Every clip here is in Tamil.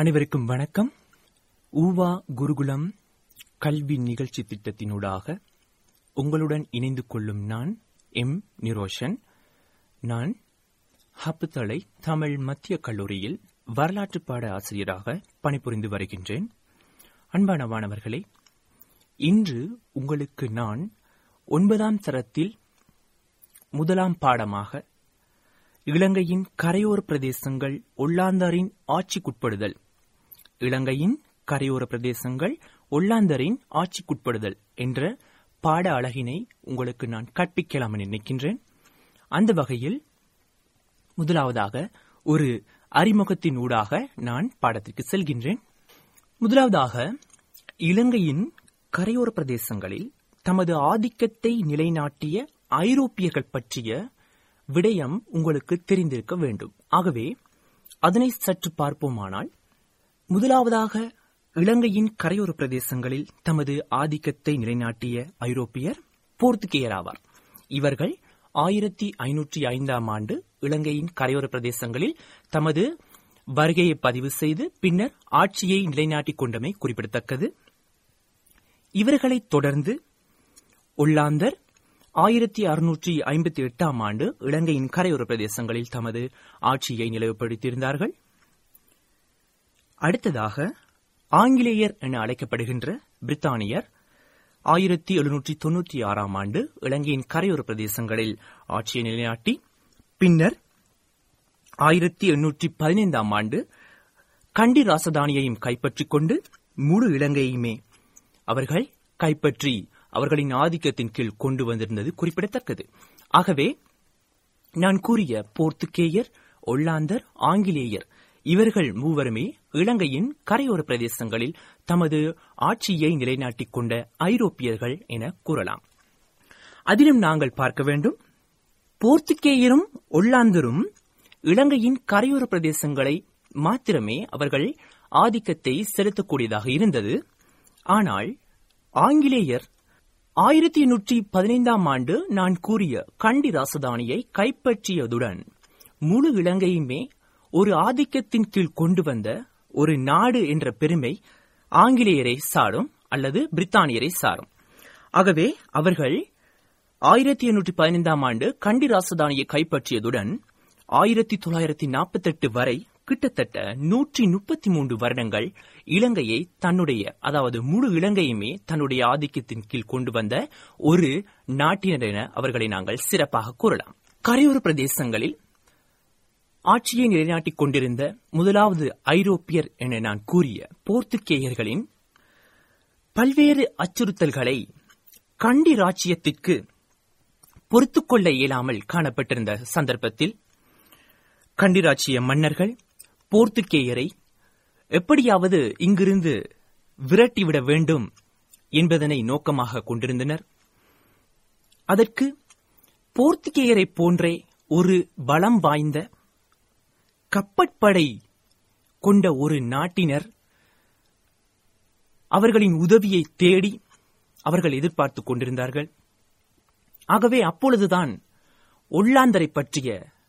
அனைவருக்கும் வணக்கம் ஊவா குருகுலம் கல்வி நிகழ்ச்சி திட்டத்தினூடாக உங்களுடன் இணைந்து கொள்ளும் நான் எம் நிரோஷன் நான் ஹப்புத்தளை தமிழ் மத்திய கல்லூரியில் வரலாற்று பாட ஆசிரியராக பணிபுரிந்து வருகின்றேன் அன்பான மாணவர்களே இன்று உங்களுக்கு நான் ஒன்பதாம் தரத்தில் முதலாம் பாடமாக இலங்கையின் கரையோர பிரதேசங்கள் ஒல்லாந்தரின் ஆட்சிக்குட்படுதல் இலங்கையின் கரையோர பிரதேசங்கள் ஒல்லாந்தரின் ஆட்சிக்குட்படுதல் என்ற பாட அழகினை உங்களுக்கு நான் கற்பிக்கலாம் என நினைக்கின்றேன் அந்த வகையில் முதலாவதாக ஒரு அறிமுகத்தின் ஊடாக நான் பாடத்திற்கு செல்கின்றேன் முதலாவதாக இலங்கையின் கரையோர பிரதேசங்களில் தமது ஆதிக்கத்தை நிலைநாட்டிய ஐரோப்பியர்கள் பற்றிய விடயம் உங்களுக்கு தெரிந்திருக்க வேண்டும் ஆகவே அதனை சற்று பார்ப்போமானால் முதலாவதாக இலங்கையின் கரையோர பிரதேசங்களில் தமது ஆதிக்கத்தை நிலைநாட்டிய ஐரோப்பியர் போர்த்துகேயர் ஆவார் இவர்கள் ஆயிரத்தி ஐநூற்றி ஐந்தாம் ஆண்டு இலங்கையின் கரையோர பிரதேசங்களில் தமது வருகையை பதிவு செய்து பின்னர் ஆட்சியை நிலைநாட்டிக் கொண்டமை குறிப்பிடத்தக்கது இவர்களைத் தொடர்ந்து ஒல்லாந்தர் ஆயிரத்தி அறுநூற்றி ஐம்பத்தி எட்டாம் ஆண்டு இலங்கையின் கரையோர பிரதேசங்களில் தமது ஆட்சியை நிலவுபடுத்தியிருந்தார்கள் அடுத்ததாக ஆங்கிலேயர் என அழைக்கப்படுகின்ற பிரித்தானியர் ஆயிரத்தி எழுநூற்றி தொன்னூற்றி ஆறாம் ஆண்டு இலங்கையின் கரையோர பிரதேசங்களில் ஆட்சியை நிலைநாட்டி பின்னர் ஆயிரத்தி எண்ணூற்றி பதினைந்தாம் ஆண்டு கண்டி ராசதானியையும் கைப்பற்றிக் கொண்டு முழு இலங்கையுமே அவர்கள் கைப்பற்றி அவர்களின் ஆதிக்கத்தின் கீழ் கொண்டு வந்திருந்தது குறிப்பிடத்தக்கது ஆகவே நான் கூறிய போர்த்துகேயர் ஒல்லாந்தர் ஆங்கிலேயர் இவர்கள் மூவருமே இலங்கையின் கரையோர பிரதேசங்களில் தமது ஆட்சியை நிலைநாட்டிக் கொண்ட ஐரோப்பியர்கள் என கூறலாம் அதிலும் நாங்கள் பார்க்க வேண்டும் போர்த்துகேயரும் ஒல்லாந்தரும் இலங்கையின் கரையோர பிரதேசங்களை மாத்திரமே அவர்கள் ஆதிக்கத்தை செலுத்தக்கூடியதாக இருந்தது ஆனால் ஆங்கிலேயர் ஆயிரத்தி எண்ணூற்றி பதினைந்தாம் ஆண்டு நான் கூறிய கண்டி ராசதானியை கைப்பற்றியதுடன் முழு இலங்கையுமே ஒரு ஆதிக்கத்தின் கீழ் கொண்டு வந்த ஒரு நாடு என்ற பெருமை ஆங்கிலேயரை சாரும் அல்லது பிரித்தானியரை சாரும் ஆகவே அவர்கள் ஆயிரத்தி எண்ணூற்றி பதினைந்தாம் ஆண்டு கண்டி ராசதானியை கைப்பற்றியதுடன் ஆயிரத்தி தொள்ளாயிரத்தி நாற்பத்தி எட்டு வரை கிட்டத்தட்ட நூற்றி முப்பத்தி மூன்று வருடங்கள் இலங்கையை தன்னுடைய அதாவது முழு இலங்கையுமே தன்னுடைய ஆதிக்கத்தின் கீழ் கொண்டு வந்த ஒரு நாட்டினர் என அவர்களை நாங்கள் சிறப்பாக கூறலாம் கரையோர பிரதேசங்களில் ஆட்சியை நிலைநாட்டிக் கொண்டிருந்த முதலாவது ஐரோப்பியர் என நான் கூறிய போர்த்துகேயர்களின் பல்வேறு அச்சுறுத்தல்களை கண்டி ராச்சியத்திற்கு பொறுத்துக்கொள்ள இயலாமல் காணப்பட்டிருந்த சந்தர்ப்பத்தில் கண்டிராட்சிய மன்னர்கள் போர்த்துகேயரை எப்படியாவது இங்கிருந்து விரட்டிவிட வேண்டும் என்பதனை நோக்கமாக கொண்டிருந்தனர் அதற்கு போர்த்துகேயரை போன்றே ஒரு பலம் வாய்ந்த கப்பற்படை கொண்ட ஒரு நாட்டினர் அவர்களின் உதவியை தேடி அவர்கள் எதிர்பார்த்துக் கொண்டிருந்தார்கள் ஆகவே அப்பொழுதுதான் ஒல்லாந்தரை பற்றிய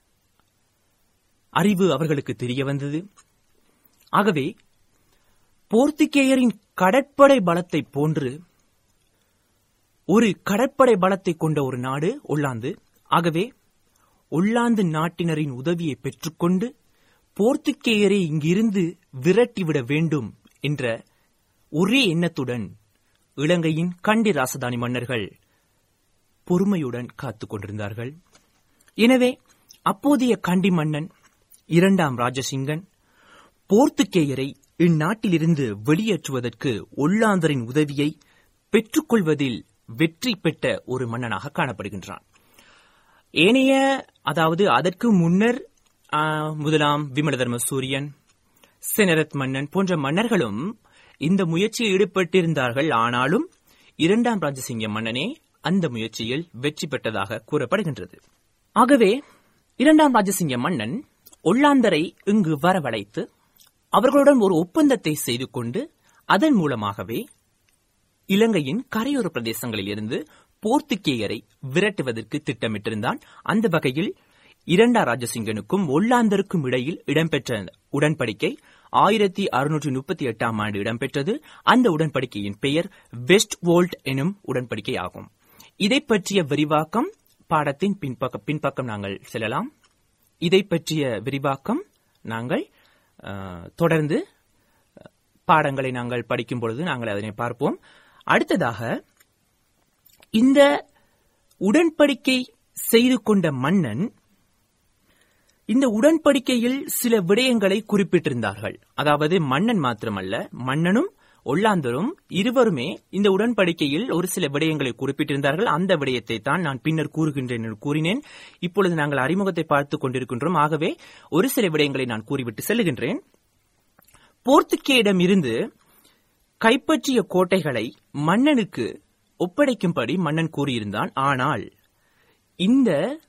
அறிவு அவர்களுக்கு தெரிய வந்தது ஆகவே போர்த்துகேயரின் கடற்படை பலத்தை போன்று ஒரு கடற்படை பலத்தை கொண்ட ஒரு நாடு ஒல்லாந்து ஆகவே ஒல்லாந்து நாட்டினரின் உதவியை பெற்றுக்கொண்டு போர்த்துகேயரை இங்கிருந்து விரட்டிவிட வேண்டும் என்ற ஒரே எண்ணத்துடன் இலங்கையின் கண்டி ராசதானி மன்னர்கள் பொறுமையுடன் காத்துக் கொண்டிருந்தார்கள் எனவே அப்போதைய கண்டி மன்னன் இரண்டாம் ராஜசிங்கன் போர்த்துகேயரை இந்நாட்டிலிருந்து வெளியேற்றுவதற்கு ஒல்லாந்தரின் உதவியை பெற்றுக்கொள்வதில் வெற்றி பெற்ற ஒரு மன்னனாக காணப்படுகின்றான் ஏனைய அதாவது அதற்கு முன்னர் முதலாம் விமலதர்ம சூரியன் செனரத் மன்னன் போன்ற மன்னர்களும் இந்த முயற்சியில் ஈடுபட்டிருந்தார்கள் ஆனாலும் இரண்டாம் ராஜசிங்க மன்னனே அந்த முயற்சியில் வெற்றி பெற்றதாக கூறப்படுகின்றது ஆகவே இரண்டாம் ராஜசிங்க மன்னன் ஒல்லாந்தரை இங்கு வரவழைத்து அவர்களுடன் ஒரு ஒப்பந்தத்தை செய்து கொண்டு அதன் மூலமாகவே இலங்கையின் கரையோர பிரதேசங்களில் இருந்து போர்த்துகேயரை விரட்டுவதற்கு திட்டமிட்டிருந்தான் அந்த வகையில் இரண்டாம் ராஜசிங்கனுக்கும் ஒல்லாந்தருக்கும் இடையில் இடம்பெற்ற உடன்படிக்கை ஆயிரத்தி அறுநூற்றி முப்பத்தி எட்டாம் ஆண்டு இடம்பெற்றது அந்த உடன்படிக்கையின் பெயர் வெஸ்ட் வோல்ட் எனும் உடன்படிக்கை ஆகும் இதை பற்றிய விரிவாக்கம் பாடத்தின் பின்பக்க பின்பக்கம் நாங்கள் செல்லலாம் இதை பற்றிய விரிவாக்கம் நாங்கள் அஹ், தொடர்ந்து பாடங்களை நாங்கள் படிக்கும் பொழுது நாங்கள் அதனை பார்ப்போம் அடுத்ததாக இந்த உடன்படிக்கை செய்து கொண்ட மன்னன் இந்த உடன்படிக்கையில் சில விடயங்களை குறிப்பிட்டிருந்தார்கள் அதாவது மன்னன் மாத்திரமல்ல மன்னனும் ஒல்லாந்தரும் இருவருமே இந்த உடன்படிக்கையில் ஒரு சில விடயங்களை குறிப்பிட்டிருந்தார்கள் அந்த விடயத்தை தான் நான் பின்னர் கூறுகின்றேன் என்று கூறினேன் இப்பொழுது நாங்கள் அறிமுகத்தை பார்த்துக் கொண்டிருக்கின்றோம் ஆகவே ஒரு சில விடயங்களை நான் கூறிவிட்டு செல்லுகின்றேன் போர்த்துக்கேயிடம் இருந்து கைப்பற்றிய கோட்டைகளை மன்னனுக்கு ஒப்படைக்கும்படி மன்னன் கூறியிருந்தான் ஆனால் இந்த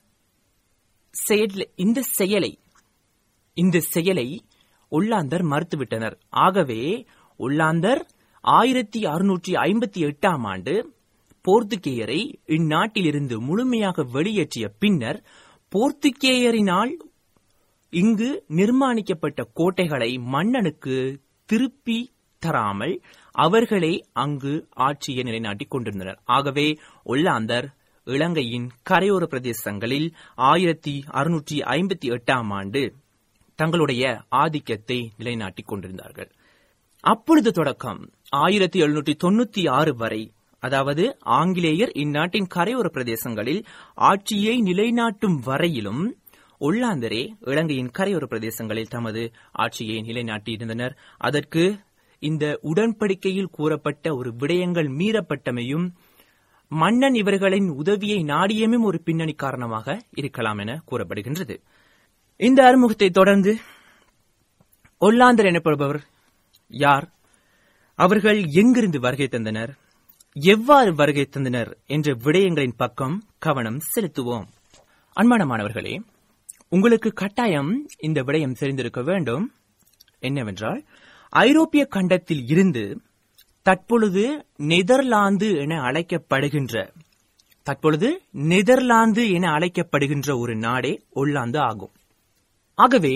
செயல் இந்த செயலை இந்த செயலை ஒல்லாந்தர் மறுத்துவிட்டனர் ஆகவே ஒல்லாந்தர் ஆயிரத்தி அறுநூற்றி ஐம்பத்தி எட்டாம் ஆண்டு போர்த்துகேயரை இந்நாட்டிலிருந்து முழுமையாக வெளியேற்றிய பின்னர் போர்த்துகேயரினால் இங்கு நிர்மாணிக்கப்பட்ட கோட்டைகளை மன்னனுக்கு திருப்பி தராமல் அவர்களே அங்கு ஆட்சியை நிலைநாட்டிக் கொண்டிருந்தனர் ஆகவே ஒல்லாந்தர் இலங்கையின் கரையோர பிரதேசங்களில் ஆயிரத்தி அறுநூற்றி ஐம்பத்தி எட்டாம் ஆண்டு தங்களுடைய ஆதிக்கத்தை நிலைநாட்டிக் கொண்டிருந்தார்கள் அப்பொழுது தொடக்கம் ஆயிரத்தி எழுநூற்றி தொண்ணூத்தி ஆறு வரை அதாவது ஆங்கிலேயர் இந்நாட்டின் கரையோர பிரதேசங்களில் ஆட்சியை நிலைநாட்டும் வரையிலும் ஒல்லாந்தரே இலங்கையின் கரையோர பிரதேசங்களில் தமது ஆட்சியை நிலைநாட்டியிருந்தனர் அதற்கு இந்த உடன்படிக்கையில் கூறப்பட்ட ஒரு விடயங்கள் மீறப்பட்டமையும் மன்னன் இவர்களின் உதவியை நாடியமும் ஒரு பின்னணி காரணமாக இருக்கலாம் என கூறப்படுகின்றது இந்த அறிமுகத்தை தொடர்ந்து ஒல்லாந்தர் எனப்படுபவர் யார் அவர்கள் எங்கிருந்து வருகை தந்தனர் எவ்வாறு வருகை தந்தனர் என்ற விடயங்களின் பக்கம் கவனம் செலுத்துவோம் அன்பான மாணவர்களே உங்களுக்கு கட்டாயம் இந்த விடயம் தெரிந்திருக்க வேண்டும் என்னவென்றால் ஐரோப்பிய கண்டத்தில் இருந்து தற்பொழுது நெதர்லாந்து என அழைக்கப்படுகின்ற தற்பொழுது நெதர்லாந்து என அழைக்கப்படுகின்ற ஒரு நாடே ஒல்லாந்து ஆகும் ஆகவே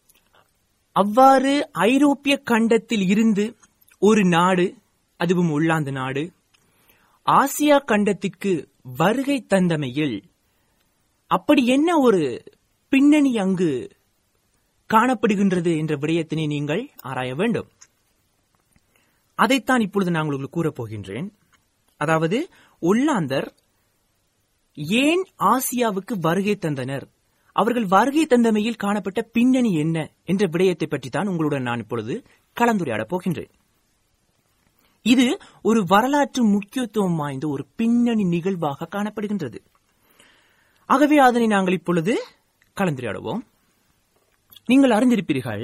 அவ்வாறு ஐரோப்பிய கண்டத்தில் இருந்து ஒரு நாடு அதுவும் ஒல்லாந்து நாடு ஆசியா கண்டத்திற்கு வருகை தந்தமையில் அப்படி என்ன ஒரு பின்னணி அங்கு காணப்படுகின்றது என்ற விடயத்தினை நீங்கள் ஆராய வேண்டும் அதைத்தான் இப்பொழுது நான் உங்களுக்கு கூறப் போகின்றேன் அதாவது ஒல்லாந்தர் ஏன் ஆசியாவுக்கு வருகை தந்தனர் அவர்கள் வருகை தந்தமையில் காணப்பட்ட பின்னணி என்ன என்ற விடயத்தை பற்றி தான் உங்களுடன் நான் இப்பொழுது கலந்துரையாடப் போகின்றேன் இது ஒரு வரலாற்று முக்கியத்துவம் வாய்ந்த ஒரு பின்னணி நிகழ்வாக காணப்படுகின்றது ஆகவே அதனை நாங்கள் இப்பொழுது கலந்துரையாடுவோம் நீங்கள் அறிந்திருப்பீர்கள்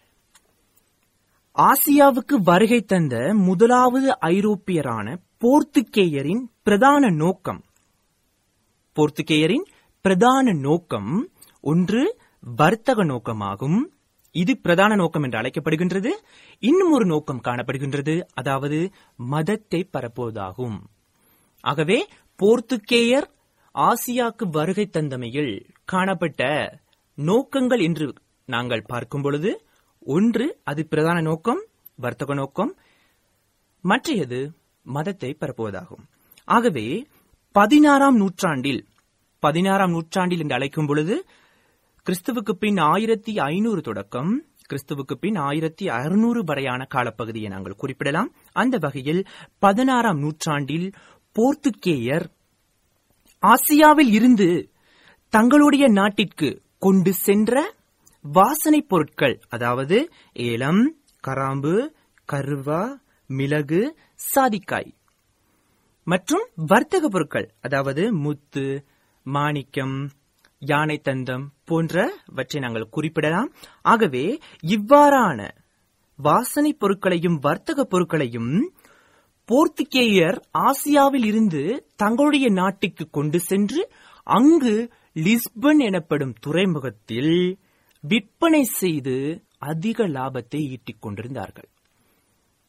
ஆசியாவுக்கு வருகை தந்த முதலாவது ஐரோப்பியரான போர்த்துகேயரின் பிரதான நோக்கம் போர்த்துகேயரின் பிரதான நோக்கம் ஒன்று வர்த்தக நோக்கமாகும் இது பிரதான நோக்கம் என்று அழைக்கப்படுகின்றது இன்னும் ஒரு நோக்கம் காணப்படுகின்றது அதாவது மதத்தை பரப்புவதாகும் ஆகவே போர்த்துகேயர் ஆசியாக்கு வருகை தந்தமையில் காணப்பட்ட நோக்கங்கள் என்று நாங்கள் பார்க்கும் பொழுது ஒன்று அது பிரதான நோக்கம் வர்த்தக நோக்கம் மற்றையது மதத்தை பரப்புவதாகும் ஆகவே பதினாறாம் நூற்றாண்டில் பதினாறாம் நூற்றாண்டில் என்று அழைக்கும் பொழுது கிறிஸ்துவுக்கு பின் ஆயிரத்தி ஐநூறு தொடக்கம் கிறிஸ்துவுக்கு பின் ஆயிரத்தி அறுநூறு வரையான காலப்பகுதியை நாங்கள் குறிப்பிடலாம் அந்த வகையில் பதினாறாம் நூற்றாண்டில் போர்த்துகேயர் ஆசியாவில் இருந்து தங்களுடைய நாட்டிற்கு கொண்டு சென்ற வாசனைப் பொருட்கள் அதாவது ஏலம் கராம்பு கருவா மிளகு சாதிக்காய் மற்றும் வர்த்தக பொருட்கள் அதாவது முத்து மாணிக்கம் யானை தந்தம் போன்றவற்றை நாங்கள் குறிப்பிடலாம் ஆகவே இவ்வாறான வாசனை பொருட்களையும் வர்த்தக பொருட்களையும் போர்த்துகேயர் ஆசியாவில் இருந்து தங்களுடைய நாட்டுக்கு கொண்டு சென்று அங்கு லிஸ்பன் எனப்படும் துறைமுகத்தில் விற்பனை செய்து அதிக லாபத்தை ஈட்டிக் கொண்டிருந்தார்கள்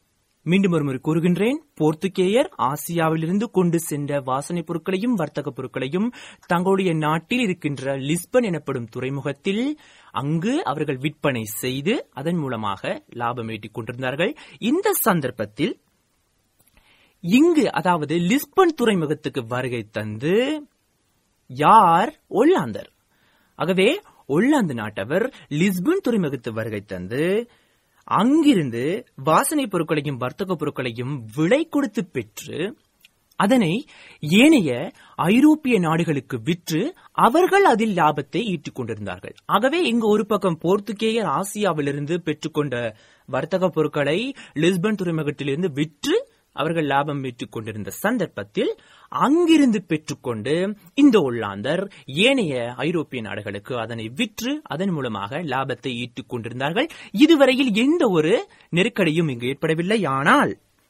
மீண்டும் ஒருமுறை கூறுகின்றேன் போர்த்துகேயர் ஆசியாவிலிருந்து கொண்டு சென்ற வாசனை பொருட்களையும் வர்த்தக பொருட்களையும் தங்களுடைய நாட்டில் இருக்கின்ற லிஸ்பன் எனப்படும் துறைமுகத்தில் அங்கு அவர்கள் விற்பனை செய்து அதன் மூலமாக லாபம் ஈட்டிக் கொண்டிருந்தார்கள் இந்த சந்தர்ப்பத்தில் இங்கு அதாவது லிஸ்பன் துறைமுகத்துக்கு வருகை தந்து யார் ஒல்லாந்தர் ஆகவே ஒல்லாந்து நாட்டவர் லிஸ்பன் துறைமுகத்து வருகை தந்து அங்கிருந்து வாசனை பொருட்களையும் வர்த்தக பொருட்களையும் விலை கொடுத்து பெற்று அதனை ஏனைய ஐரோப்பிய நாடுகளுக்கு விற்று அவர்கள் அதில் லாபத்தை ஈட்டிக் கொண்டிருந்தார்கள் ஆகவே இங்கு ஒரு பக்கம் போர்த்துகேயர் ஆசியாவிலிருந்து பெற்றுக்கொண்ட வர்த்தக பொருட்களை லிஸ்பன் துறைமுகத்திலிருந்து விற்று அவர்கள் லாபம் ஈட்டிக் கொண்டிருந்த சந்தர்ப்பத்தில் அங்கிருந்து பெற்றுக்கொண்டு இந்த ஒல்லாந்தர் ஏனைய ஐரோப்பிய நாடுகளுக்கு அதனை விற்று அதன் மூலமாக லாபத்தை ஈட்டிக் கொண்டிருந்தார்கள் இதுவரையில் எந்த ஒரு நெருக்கடியும் இங்கு ஏற்படவில்லை ஆனால்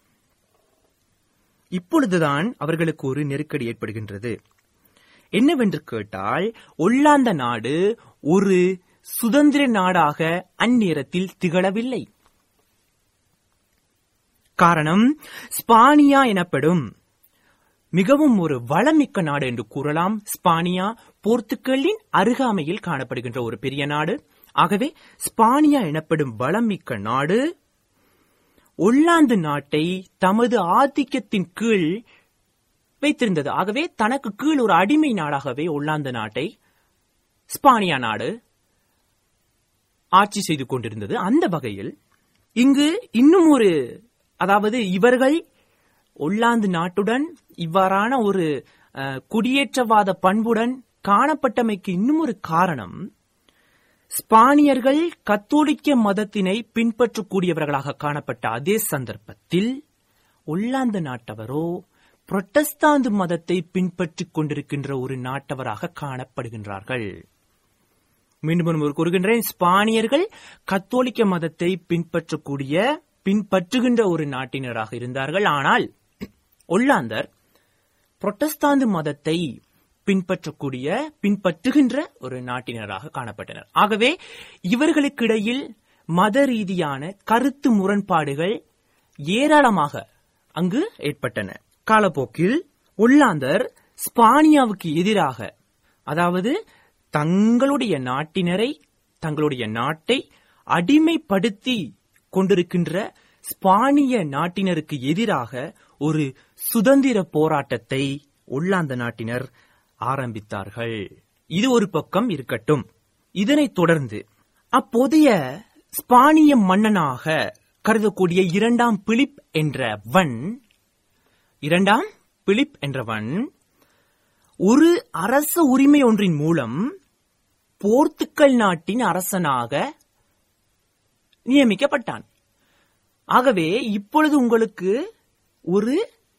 இப்பொழுதுதான் அவர்களுக்கு ஒரு நெருக்கடி ஏற்படுகின்றது என்னவென்று கேட்டால் ஒல்லாந்த நாடு ஒரு சுதந்திர நாடாக அந்நேரத்தில் திகழவில்லை காரணம் ஸ்பானியா எனப்படும் மிகவும் ஒரு வளமிக்க நாடு என்று கூறலாம் ஸ்பானியா போர்த்துக்கலின் அருகாமையில் காணப்படுகின்ற ஒரு பெரிய நாடு ஆகவே ஸ்பானியா எனப்படும் வளமிக்க நாடு ஒல்லாந்து நாட்டை தமது ஆதிக்கத்தின் கீழ் வைத்திருந்தது ஆகவே தனக்கு கீழ் ஒரு அடிமை நாடாகவே ஒல்லாந்து நாட்டை ஸ்பானியா நாடு ஆட்சி செய்து கொண்டிருந்தது அந்த வகையில் இங்கு இன்னும் ஒரு அதாவது இவர்கள் ஒல்லாந்து நாட்டுடன் இவ்வாறான ஒரு அஹ், குடியேற்றவாத பண்புடன் காணப்பட்டமைக்கு இன்னும் ஒரு காரணம் ஸ்பானியர்கள் கத்தோலிக்க மதத்தினை பின்பற்றக்கூடியவர்களாக காணப்பட்ட அதே சந்தர்ப்பத்தில் ஒல்லாந்து நாட்டவரோ புரொட்டஸ்தாந்து மதத்தை பின்பற்றிக் கொண்டிருக்கின்ற ஒரு நாட்டவராக காணப்படுகின்றார்கள் மீண்டும் ஒரு முறை கூறுகின்றேன் ஸ்பானியர்கள் கத்தோலிக்க மதத்தை பின்பற்றக்கூடிய பின்பற்றுகின்ற ஒரு நாட்டினராக இருந்தார்கள் ஆனால் ஒல்லாந்தர் புரொட்டஸ்தாந்து மதத்தை பின்பற்றக்கூடிய பின்பற்றுகின்ற ஒரு நாட்டினராக காணப்பட்டனர் ஆகவே இவர்களுக்கிடையில் மத ரீதியான கருத்து முரண்பாடுகள் ஏராளமாக அங்கு ஏற்பட்டன காலப்போக்கில் ஒல்லாந்தர் ஸ்பானியாவுக்கு எதிராக அதாவது தங்களுடைய நாட்டினரை தங்களுடைய நாட்டை அடிமைப்படுத்தி கொண்டிருக்கின்ற ஸ்பானிய நாட்டினருக்கு எதிராக ஒரு சுதந்திர போராட்டத்தை ஒல்லாந்த நாட்டினர் ஆரம்பித்தார்கள் இது ஒரு பக்கம் இருக்கட்டும் இதனைத் தொடர்ந்து அப்போதைய ஸ்பானிய மன்னனாக கருதக்கூடிய இரண்டாம் பிலிப் என்றவன் இரண்டாம் பிலிப் என்றவன் ஒரு அரச உரிமை ஒன்றின் மூலம் போர்த்துக்கல் நாட்டின் அரசனாக நியமிக்கப்பட்டான் ஆகவே இப்பொழுது உங்களுக்கு ஒரு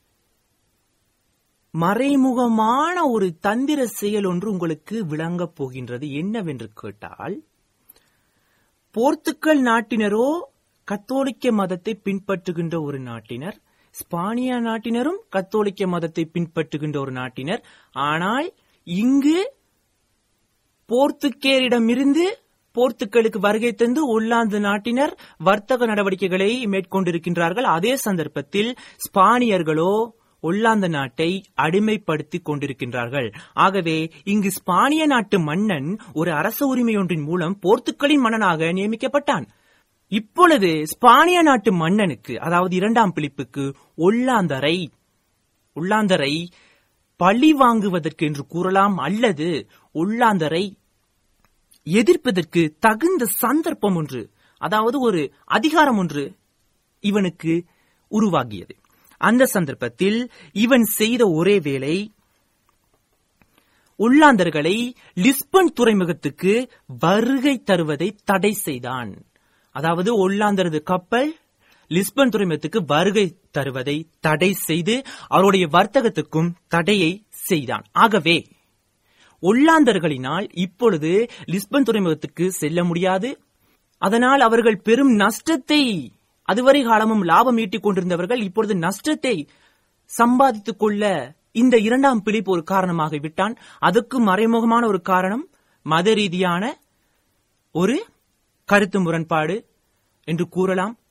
மறைமுகமான ஒரு தந்திர செயல் ஒன்று உங்களுக்கு விளங்கப் போகின்றது என்னவென்று கேட்டால் போர்த்துக்கல் நாட்டினரோ கத்தோலிக்க மதத்தை பின்பற்றுகின்ற ஒரு நாட்டினர் ஸ்பானிய நாட்டினரும் கத்தோலிக்க மதத்தை பின்பற்றுகின்ற ஒரு நாட்டினர் ஆனால் இங்கு போர்த்துக்கேரிடமிருந்து போர்த்துக்கலுக்கு வருகை தந்து ஒல்லாந்து நாட்டினர் வர்த்தக நடவடிக்கைகளை மேற்கொண்டிருக்கின்றார்கள் அதே சந்தர்ப்பத்தில் ஸ்பானியர்களோ ஒல்லாந்த நாட்டை அடிமைப்படுத்திக் கொண்டிருக்கின்றார்கள் ஆகவே இங்கு ஸ்பானிய நாட்டு மன்னன் ஒரு அரச உரிமை ஒன்றின் மூலம் போர்த்துக்கலின் மன்னனாக நியமிக்கப்பட்டான் இப்பொழுது ஸ்பானிய நாட்டு மன்னனுக்கு அதாவது இரண்டாம் பிலிப்புக்கு ஒல்லாந்தரை ஒல்லாந்தரை பழி வாங்குவதற்கு என்று கூறலாம் அல்லது ஒல்லாந்தரை எதிர்ப்பதற்கு தகுந்த சந்தர்ப்பம் ஒன்று அதாவது ஒரு அதிகாரம் ஒன்று இவனுக்கு உருவாகியது அந்த சந்தர்ப்பத்தில் இவன் செய்த ஒரே வேலை உள்ளாந்தர்களை லிஸ்பன் துறைமுகத்துக்கு வருகை தருவதை தடை செய்தான் அதாவது ஒல்லாந்தரது கப்பல் லிஸ்பன் துறைமுகத்துக்கு வருகை தருவதை தடை செய்து அவருடைய வர்த்தகத்துக்கும் தடையை செய்தான் ஆகவே ஒல்லாந்தர்களினால் இப்பொழுது லிஸ்பன் துறைமுகத்துக்கு செல்ல முடியாது அதனால் அவர்கள் பெரும் நஷ்டத்தை அதுவரை காலமும் லாபம் ஈட்டிக் கொண்டிருந்தவர்கள் இப்பொழுது நஷ்டத்தை சம்பாதித்துக் கொள்ள இந்த இரண்டாம் பிடிப்பு ஒரு காரணமாக விட்டான் அதுக்கு மறைமுகமான ஒரு காரணம் மத ரீதியான ஒரு கருத்து முரண்பாடு என்று கூறலாம்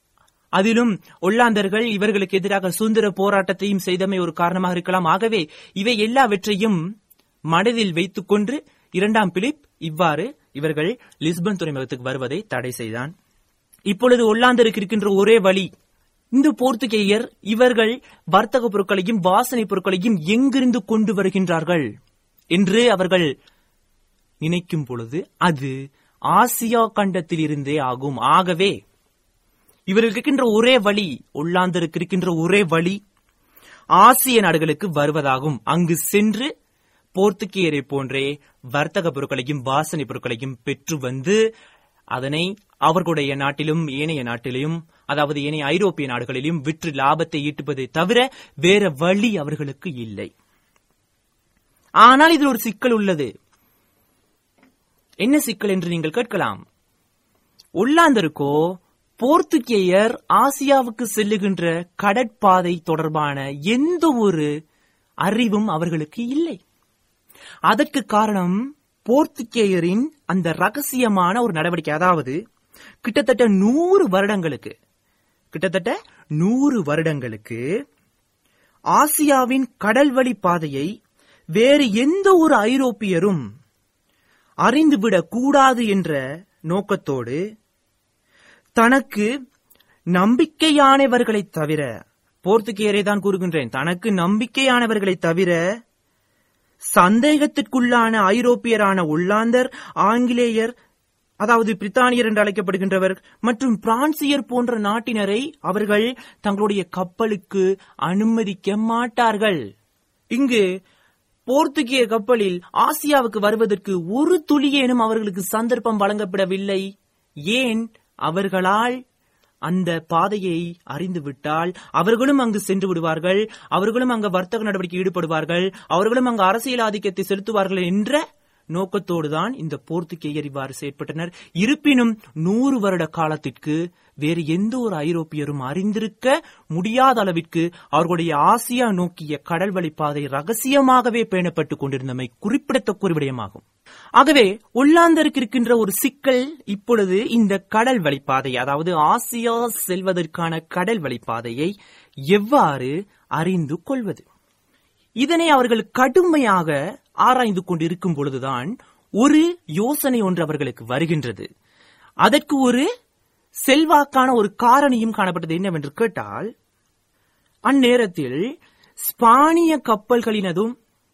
அதிலும் ஒல்லாந்தர்கள் இவர்களுக்கு எதிராக சுதந்திர போராட்டத்தையும் செய்தமை ஒரு காரணமாக இருக்கலாம் ஆகவே இவை எல்லாவற்றையும் மனதில் வைத்துக் கொண்டு இரண்டாம் பிலிப் இவ்வாறு இவர்கள் லிஸ்பன் துறைமுகத்துக்கு வருவதை தடை செய்தான் இப்பொழுது ஒல்லாந்தருக்கு இருக்கின்ற ஒரே வழி இந்த போர்த்துகேயர் இவர்கள் வர்த்தக பொருட்களையும் வாசனை பொருட்களையும் எங்கிருந்து கொண்டு வருகின்றார்கள் என்று அவர்கள் நினைக்கும் பொழுது அது ஆசியா கண்டத்தில் இருந்தே ஆகும் ஆகவே இவர்களுக்கு இருக்கின்ற ஒரே வழி ஒல்லாந்தருக்கு இருக்கின்ற ஒரே வழி ஆசிய நாடுகளுக்கு வருவதாகும் அங்கு சென்று போர்த்துகேயரை போன்றே வர்த்தக பொருட்களையும் வாசனை பொருட்களையும் பெற்று வந்து அதனை அவர்களுடைய நாட்டிலும் ஏனைய நாட்டிலும் அதாவது ஏனைய ஐரோப்பிய நாடுகளிலும் விற்று லாபத்தை ஈட்டுவதை தவிர வேற வழி அவர்களுக்கு இல்லை ஆனால் இதில் ஒரு சிக்கல் உள்ளது என்ன சிக்கல் என்று நீங்கள் கேட்கலாம் ஒல்லாந்தருக்கோ போர்த்துகேயர் ஆசியாவுக்கு செல்லுகின்ற கடற்பாதை தொடர்பான எந்த ஒரு அறிவும் அவர்களுக்கு இல்லை அதற்கு காரணம் போர்த்துகேயரின் அந்த ரகசியமான ஒரு நடவடிக்கை அதாவது கிட்டத்தட்ட நூறு வருடங்களுக்கு கிட்டத்தட்ட நூறு வருடங்களுக்கு ஆசியாவின் கடல்வழி பாதையை வேறு எந்த ஒரு ஐரோப்பியரும் அறிந்துவிடக் கூடாது என்ற நோக்கத்தோடு தனக்கு நம்பிக்கையானவர்களைத் தவிர போர்த்துகேயரை தான் கூறுகின்றேன் தனக்கு நம்பிக்கையானவர்களைத் தவிர சந்தேகத்திற்குள்ளான ஐரோப்பியரான ஒல்லாந்தர் ஆங்கிலேயர் அதாவது பிரித்தானியர் என்று அழைக்கப்படுகின்றவர் மற்றும் பிரான்சியர் போன்ற நாட்டினரை அவர்கள் தங்களுடைய கப்பலுக்கு அனுமதிக்க மாட்டார்கள் இங்கு போர்த்துகேய கப்பலில் ஆசியாவுக்கு வருவதற்கு ஒரு துளியேனும் அவர்களுக்கு சந்தர்ப்பம் வழங்கப்படவில்லை ஏன் அவர்களால் அந்த பாதையை அறிந்துவிட்டால் அவர்களும் அங்கு சென்று விடுவார்கள் அவர்களும் அங்கு வர்த்தக நடவடிக்கை ஈடுபடுவார்கள் அவர்களும் அங்கு அரசியல் ஆதிக்கத்தை செலுத்துவார்கள் என்ற நோக்கத்தோடுதான் இந்த போர்த்துகேயர் இவ்வாறு செயற்பட்டனர் இருப்பினும் நூறு வருட காலத்திற்கு வேறு எந்த ஒரு ஐரோப்பியரும் அறிந்திருக்க முடியாத அளவிற்கு அவர்களுடைய ஆசியா நோக்கிய கடல் வழிப்பாதை ரகசியமாகவே பேணப்பட்டுக் கொண்டிருந்தமை குறிப்பிடத்தக்க ஒரு விடயமாகும் ஆகவே உள்ளாந்தருக்கு இருக்கின்ற ஒரு சிக்கல் இப்பொழுது இந்த கடல் வழிப்பாதை அதாவது ஆசியா செல்வதற்கான கடல் வழிப்பாதையை எவ்வாறு அறிந்து கொள்வது இதனை அவர்கள் கடுமையாக ஆராய்ந்து கொண்டிருக்கும் பொழுதுதான் ஒரு யோசனை ஒன்று அவர்களுக்கு வருகின்றது அதற்கு ஒரு செல்வாக்கான ஒரு காரணியும் காணப்பட்டது என்னவென்று கேட்டால் அந்நேரத்தில் ஸ்பானிய கப்பல்களினதும்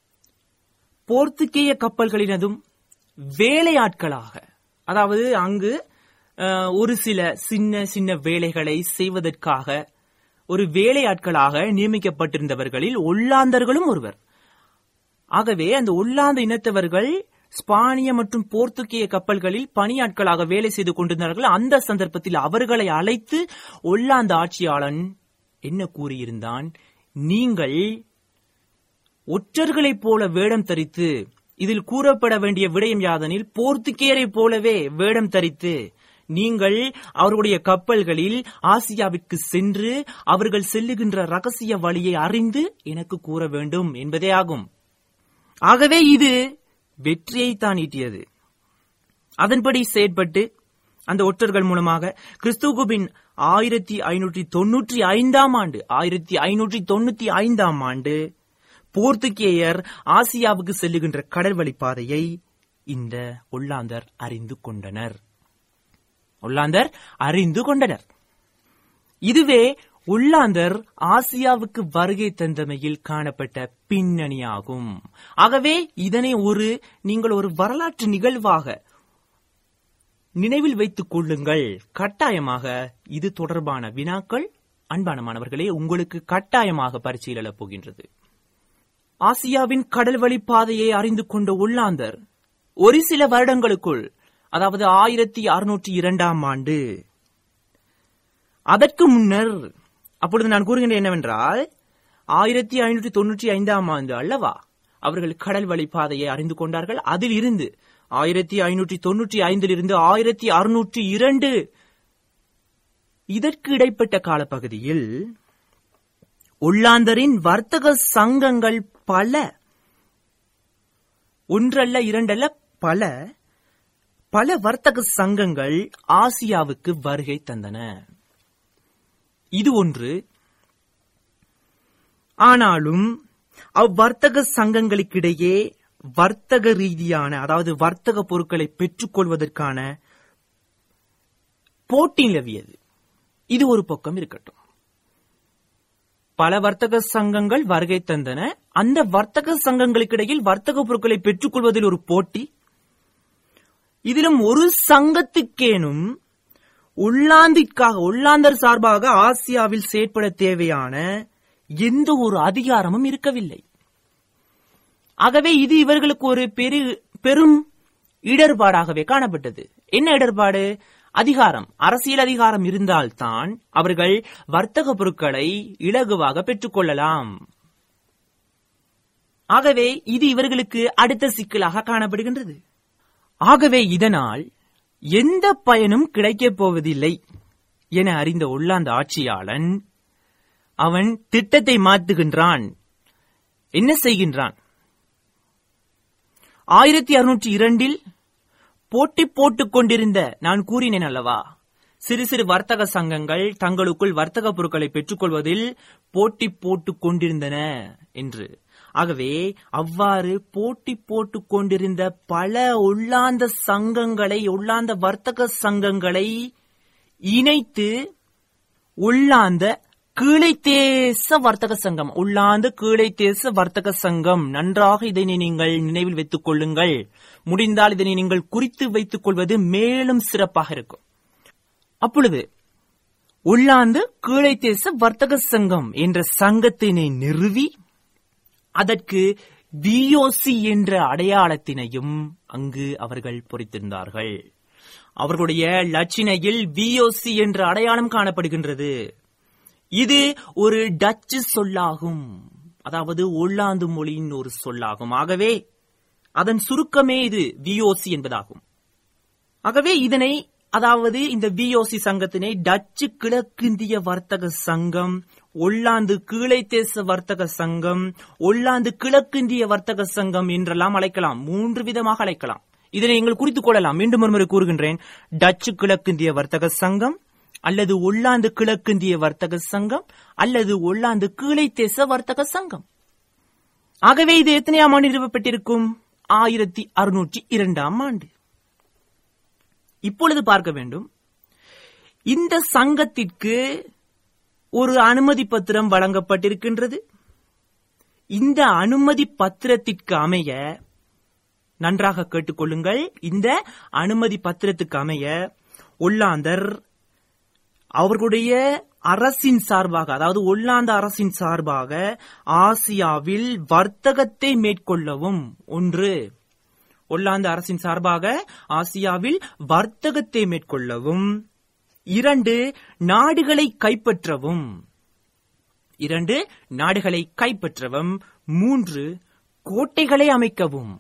போர்த்துகேய கப்பல்களினதும் வேலையாட்களாக அதாவது அங்கு அஹ், ஒரு சில சின்ன சின்ன வேலைகளை செய்வதற்காக ஒரு வேலையாட்களாக நியமிக்கப்பட்டிருந்தவர்களில் ஒல்லாந்தர்களும் ஒருவர் ஆகவே அந்த ஒல்லாந்த இனத்தவர்கள் ஸ்பானிய மற்றும் போர்த்துகேய கப்பல்களில் பணியாட்களாக வேலை செய்து கொண்டிருந்தார்கள் அந்த சந்தர்ப்பத்தில் அவர்களை அழைத்து ஒல்லாந்த ஆட்சியாளன் என்ன கூறியிருந்தான் நீங்கள் ஒற்றர்களைப் போல வேடம் தரித்து இதில் கூறப்பட வேண்டிய விடயம் யாதனில் போர்த்துகேயரைப் போலவே வேடம் தரித்து நீங்கள் அவர்களுடைய கப்பல்களில் ஆசியாவிற்கு சென்று அவர்கள் செல்லுகின்ற ரகசிய வழியை அறிந்து எனக்கு கூற வேண்டும் என்பதே ஆகும் ஆகவே இது வெற்றியை தான் ஈட்டியது அதன்படி செயற்பட்டு அந்த ஒற்றர்கள் மூலமாக கிறிஸ்துகுபின் ஆயிரத்தி ஐநூற்றி தொன்னூற்றி ஐந்தாம் ஆண்டு ஆயிரத்தி ஐநூற்றி தொண்ணூத்தி ஐந்தாம் ஆண்டு போர்த்துகேயர் ஆசியாவுக்கு செல்லுகின்ற கடல்வழி பாதையை இந்த ஒல்லாந்தர் அறிந்து கொண்டனர் ஒல்லாந்தர் அறிந்து கொண்டனர் இதுவே உள்ளாந்தர் ஆசியாவுக்கு வருகை தந்தமையில் காணப்பட்ட பின்னணியாகும் ஆகவே இதனை ஒரு நீங்கள் ஒரு வரலாற்று நிகழ்வாக நினைவில் வைத்துக் கொள்ளுங்கள் கட்டாயமாக இது தொடர்பான வினாக்கள் அன்பான மாணவர்களே உங்களுக்கு கட்டாயமாக பரிசீலில போகின்றது ஆசியாவின் கடல்வழி பாதையை அறிந்து கொண்ட உள்ளாந்தர் ஒரு சில வருடங்களுக்குள் அதாவது ஆயிரத்தி அறுநூற்றி இரண்டாம் ஆண்டு அதற்கு முன்னர் அப்பொழுது நான் கூறுகின்றேன் என்னவென்றால் ஆயிரத்தி ஐநூற்றி தொன்னூற்றி ஐந்தாம் ஆண்டு அல்லவா அவர்கள் கடல் வழி பாதையை அறிந்து கொண்டார்கள் அதில் இருந்து ஆயிரத்தி ஐநூற்றி தொன்னூற்றி ஐந்தில் இருந்து ஆயிரத்தி அறுநூற்றி இரண்டு இதற்கு இடைப்பட்ட காலப்பகுதியில் உள்ளாந்தரின் வர்த்தக சங்கங்கள் பல ஒன்றல்ல இரண்டல்ல பல பல வர்த்தக சங்கங்கள் ஆசியாவுக்கு வருகை தந்தன இது ஒன்று ஆனாலும் அவ்வர்த்தக சங்கங்களுக்கிடையே வர்த்தக ரீதியான அதாவது வர்த்தக பொருட்களை பெற்றுக்கொள்வதற்கான போட்டி நிலவியது இது ஒரு பக்கம் இருக்கட்டும் பல வர்த்தக சங்கங்கள் வருகை தந்தன அந்த வர்த்தக சங்கங்களுக்கிடையில் வர்த்தக பொருட்களை பெற்றுக்கொள்வதில் ஒரு போட்டி இதிலும் ஒரு சங்கத்துக்கேனும் உள்ளாந்திற்காக உள்ளாந்தர் சார்பாக ஆசியாவில் செயற்பட தேவையான எந்த ஒரு அதிகாரமும் இருக்கவில்லை ஆகவே இது இவர்களுக்கு ஒரு பெரு பெரும் இடர்பாடாகவே காணப்பட்டது என்ன இடர்பாடு அதிகாரம் அரசியல் அதிகாரம் இருந்தால்தான் அவர்கள் வர்த்தக பொருட்களை இலகுவாக பெற்றுக்கொள்ளலாம் ஆகவே இது இவர்களுக்கு அடுத்த சிக்கலாக காணப்படுகின்றது ஆகவே இதனால் எந்த பயனும் கிடைக்கப் போவதில்லை என அறிந்த உள்ளாந்த ஆட்சியாளன் அவன் திட்டத்தை மாற்றுகின்றான் என்ன செய்கின்றான் ஆயிரத்தி அறுநூற்றி இரண்டில் போட்டி போட்டுக் கொண்டிருந்த நான் கூறினேன் அல்லவா சிறு சிறு வர்த்தக சங்கங்கள் தங்களுக்குள் வர்த்தக பொருட்களை பெற்றுக்கொள்வதில் போட்டி போட்டுக் கொண்டிருந்தன என்று ஆகவே அவ்வாறு போட்டி போட்டுக் கொண்டிருந்த பல உள்ளாந்த சங்கங்களை உள்ளாந்த வர்த்தக சங்கங்களை இணைத்து உள்ளாந்த கீழைத்தேச வர்த்தக சங்கம் உள்ளாந்து கீழைத்தேச வர்த்தக சங்கம் நன்றாக இதனை நீங்கள் நினைவில் வைத்துக் கொள்ளுங்கள் முடிந்தால் இதனை நீங்கள் குறித்து வைத்துக் கொள்வது மேலும் சிறப்பாக இருக்கும் அப்பொழுது உள்ளாந்து கீழைத்தேச வர்த்தக சங்கம் என்ற சங்கத்தினை நிறுவி அதற்கு விஓசி என்ற அடையாளத்தினையும் அங்கு அவர்கள் பொறித்திருந்தார்கள் அவர்களுடைய லட்சினையில் விஓசி என்ற அடையாளம் காணப்படுகின்றது இது ஒரு டச்சு சொல்லாகும் அதாவது ஒல்லாந்து மொழியின் ஒரு சொல்லாகும் ஆகவே அதன் சுருக்கமே இது விஓசி என்பதாகும் ஆகவே இதனை அதாவது இந்த விஓசி சங்கத்தினை டச்சு கிழக்கிந்திய வர்த்தக சங்கம் ஒல்லாந்து கீழைத்தேச வர்த்தக சங்கம் ஒல்லாந்து கிழக்கிந்திய வர்த்தக சங்கம் என்றெல்லாம் அழைக்கலாம் மூன்று விதமாக அழைக்கலாம் இதனை நீங்கள் குறித்துக் கொள்ளலாம் மீண்டும் ஒருமுறை கூறுகின்றேன் டச்சு கிழக்கிந்திய வர்த்தக சங்கம் அல்லது ஒல்லாந்து கிழக்கிந்திய வர்த்தக சங்கம் அல்லது ஒல்லாந்து கீழைத்தேச வர்த்தக சங்கம் ஆகவே இது எத்தனையாம் ஆண்டு நிறுவப்பட்டிருக்கும் ஆயிரத்தி அறுநூற்றி இரண்டாம் ஆண்டு இப்பொழுது பார்க்க வேண்டும் இந்த சங்கத்திற்கு ஒரு அனுமதி பத்திரம் வழங்கப்பட்டிருக்கின்றது இந்த அனுமதி பத்திரத்திற்கு அமைய நன்றாக கேட்டுக்கொள்ளுங்கள் இந்த அனுமதி பத்திரத்துக்கு அமைய ஒல்லாந்தர் அவர்களுடைய அரசின் சார்பாக அதாவது ஒல்லாந்த அரசின் சார்பாக ஆசியாவில் வர்த்தகத்தை மேற்கொள்ளவும் ஒன்று ஒல்லாந்து அரசின் சார்பாக ஆசியாவில் வர்த்தகத்தை மேற்கொள்ளவும் இரண்டு நாடுகளை கைப்பற்றவும் இரண்டு நாடுகளை கைப்பற்றவும் மூன்று கோட்டைகளை அமைக்கவும்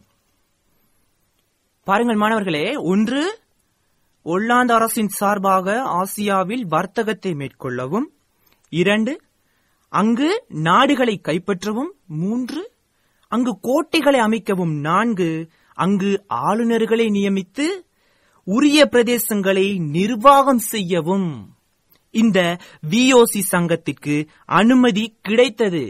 பாருங்கள் மாணவர்களே ஒன்று ஒல்லாந்து அரசின் சார்பாக ஆசியாவில் வர்த்தகத்தை மேற்கொள்ளவும் இரண்டு அங்கு நாடுகளை கைப்பற்றவும் மூன்று அங்கு கோட்டைகளை அமைக்கவும் நான்கு அங்கு ஆளுநர்களை நியமித்து உரிய பிரதேசங்களை நிர்வாகம் செய்யவும் இந்த விஓசி சங்கத்திற்கு அனுமதி கிடைத்தது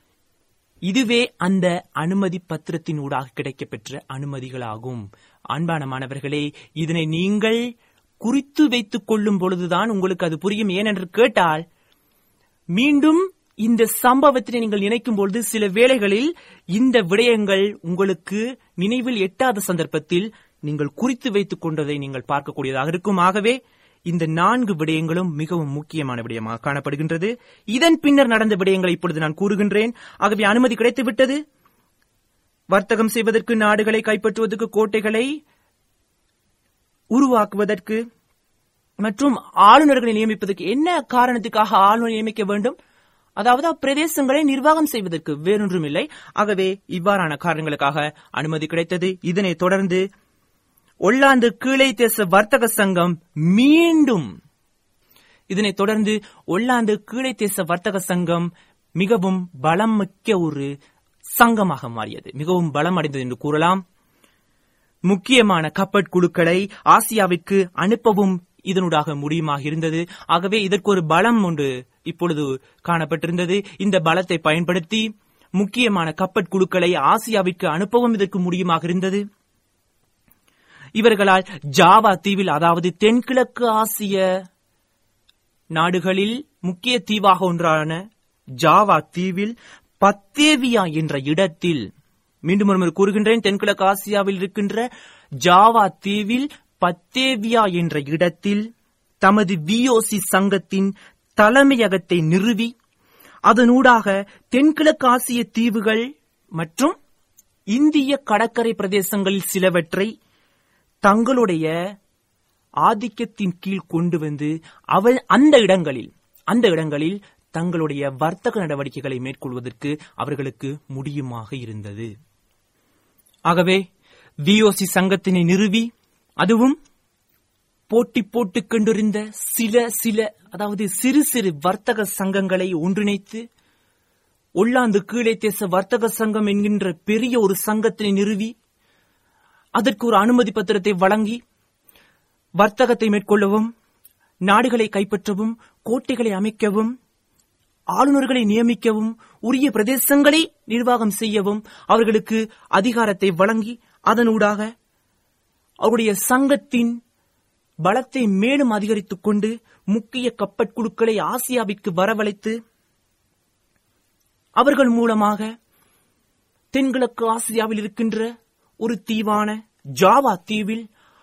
இதுவே அந்த அனுமதி பத்திரத்தின் ஊடாக கிடைக்கப்பெற்ற அனுமதிகளாகும் அன்பான மாணவர்களே இதனை நீங்கள் குறித்து வைத்துக் கொள்ளும் பொழுதுதான் உங்களுக்கு அது புரியும் ஏனென்று கேட்டால் மீண்டும் இந்த சம்பவத்தினை நீங்கள் நினைக்கும் பொழுது சில வேளைகளில் இந்த விடயங்கள் உங்களுக்கு நினைவில் எட்டாத சந்தர்ப்பத்தில் நீங்கள் குறித்து வைத்துக் கொண்டதை நீங்கள் பார்க்கக்கூடியதாக இருக்கும் ஆகவே இந்த நான்கு விடயங்களும் மிகவும் முக்கியமான விடயமாக காணப்படுகின்றது இதன் பின்னர் நடந்த விடயங்களை இப்பொழுது நான் கூறுகின்றேன் ஆகவே அனுமதி கிடைத்துவிட்டது வர்த்தகம் செய்வதற்கு நாடுகளை கைப்பற்றுவதற்கு கோட்டைகளை உருவாக்குவதற்கு மற்றும் ஆளுநர்களை நியமிப்பதற்கு என்ன காரணத்துக்காக ஆளுநர் நியமிக்க வேண்டும் அதாவது அப்பிரதேசங்களை நிர்வாகம் செய்வதற்கு வேறொன்றும் இல்லை ஆகவே இவ்வாறான காரணங்களுக்காக அனுமதி கிடைத்தது இதனைத் தொடர்ந்து ஒல்லாந்து கீழை தேச வர்த்தக சங்கம் மீண்டும் இதனைத் தொடர்ந்து ஒல்லாந்து கீழை தேச வர்த்தக சங்கம் மிகவும் பலம் மிக்க ஒரு சங்கமாக மாறியது மிகவும் பலம் அடைந்தது என்று கூறலாம் முக்கியமான கப்பற் குழுக்களை ஆசியாவிற்கு அனுப்பவும் இதனூடாக முடியுமாக இருந்தது ஆகவே இதற்கு ஒரு பலம் ஒன்று இப்பொழுது காணப்பட்டிருந்தது இந்த பலத்தை பயன்படுத்தி முக்கியமான கப்பற்குழுக்களை ஆசியாவிற்கு அனுப்பவும் இதற்கு முடியுமாக இருந்தது இவர்களால் ஜாவா தீவில் அதாவது தென்கிழக்கு ஆசிய நாடுகளில் முக்கிய தீவாக ஒன்றான ஜாவா தீவில் பத்தேவியா என்ற இடத்தில் மீண்டும் ஒருமுறை கூறுகின்றேன் தென்கிழக்கு ஆசியாவில் இருக்கின்ற ஜாவா தீவில் பத்தேவியா என்ற இடத்தில் தமது விஓசி சங்கத்தின் தலைமையகத்தை நிறுவி அதனூடாக தென்கிழக்கு ஆசிய தீவுகள் மற்றும் இந்திய கடற்கரை பிரதேசங்களில் சிலவற்றை தங்களுடைய ஆதிக்கத்தின் கீழ் கொண்டு வந்து அவள் அந்த இடங்களில் அந்த இடங்களில் தங்களுடைய வர்த்தக நடவடிக்கைகளை மேற்கொள்வதற்கு அவர்களுக்கு முடியுமாக இருந்தது ஆகவே விஓசி சங்கத்தினை நிறுவி அதுவும் போட்டி போட்டுக் கொண்டிருந்த சில சில அதாவது சிறு சிறு வர்த்தக சங்கங்களை ஒன்றிணைத்து ஒல்லாந்து கீழே தேச வர்த்தக சங்கம் என்கின்ற பெரிய ஒரு சங்கத்தினை நிறுவி அதற்கு ஒரு அனுமதி பத்திரத்தை வழங்கி வர்த்தகத்தை மேற்கொள்ளவும் நாடுகளை கைப்பற்றவும் கோட்டைகளை அமைக்கவும் ஆளுநர்களை நியமிக்கவும் உரிய பிரதேசங்களை நிர்வாகம் செய்யவும் அவர்களுக்கு அதிகாரத்தை வழங்கி அதனூடாக அவருடைய சங்கத்தின் பலத்தை மேலும் அதிகரித்துக் கொண்டு முக்கிய கப்பற்குழுக்களை ஆசியாவிற்கு வரவழைத்து அவர்கள் மூலமாக தென்கிழக்கு ஆசியாவில் இருக்கின்ற ஒரு தீவான ஜாவா தீவில்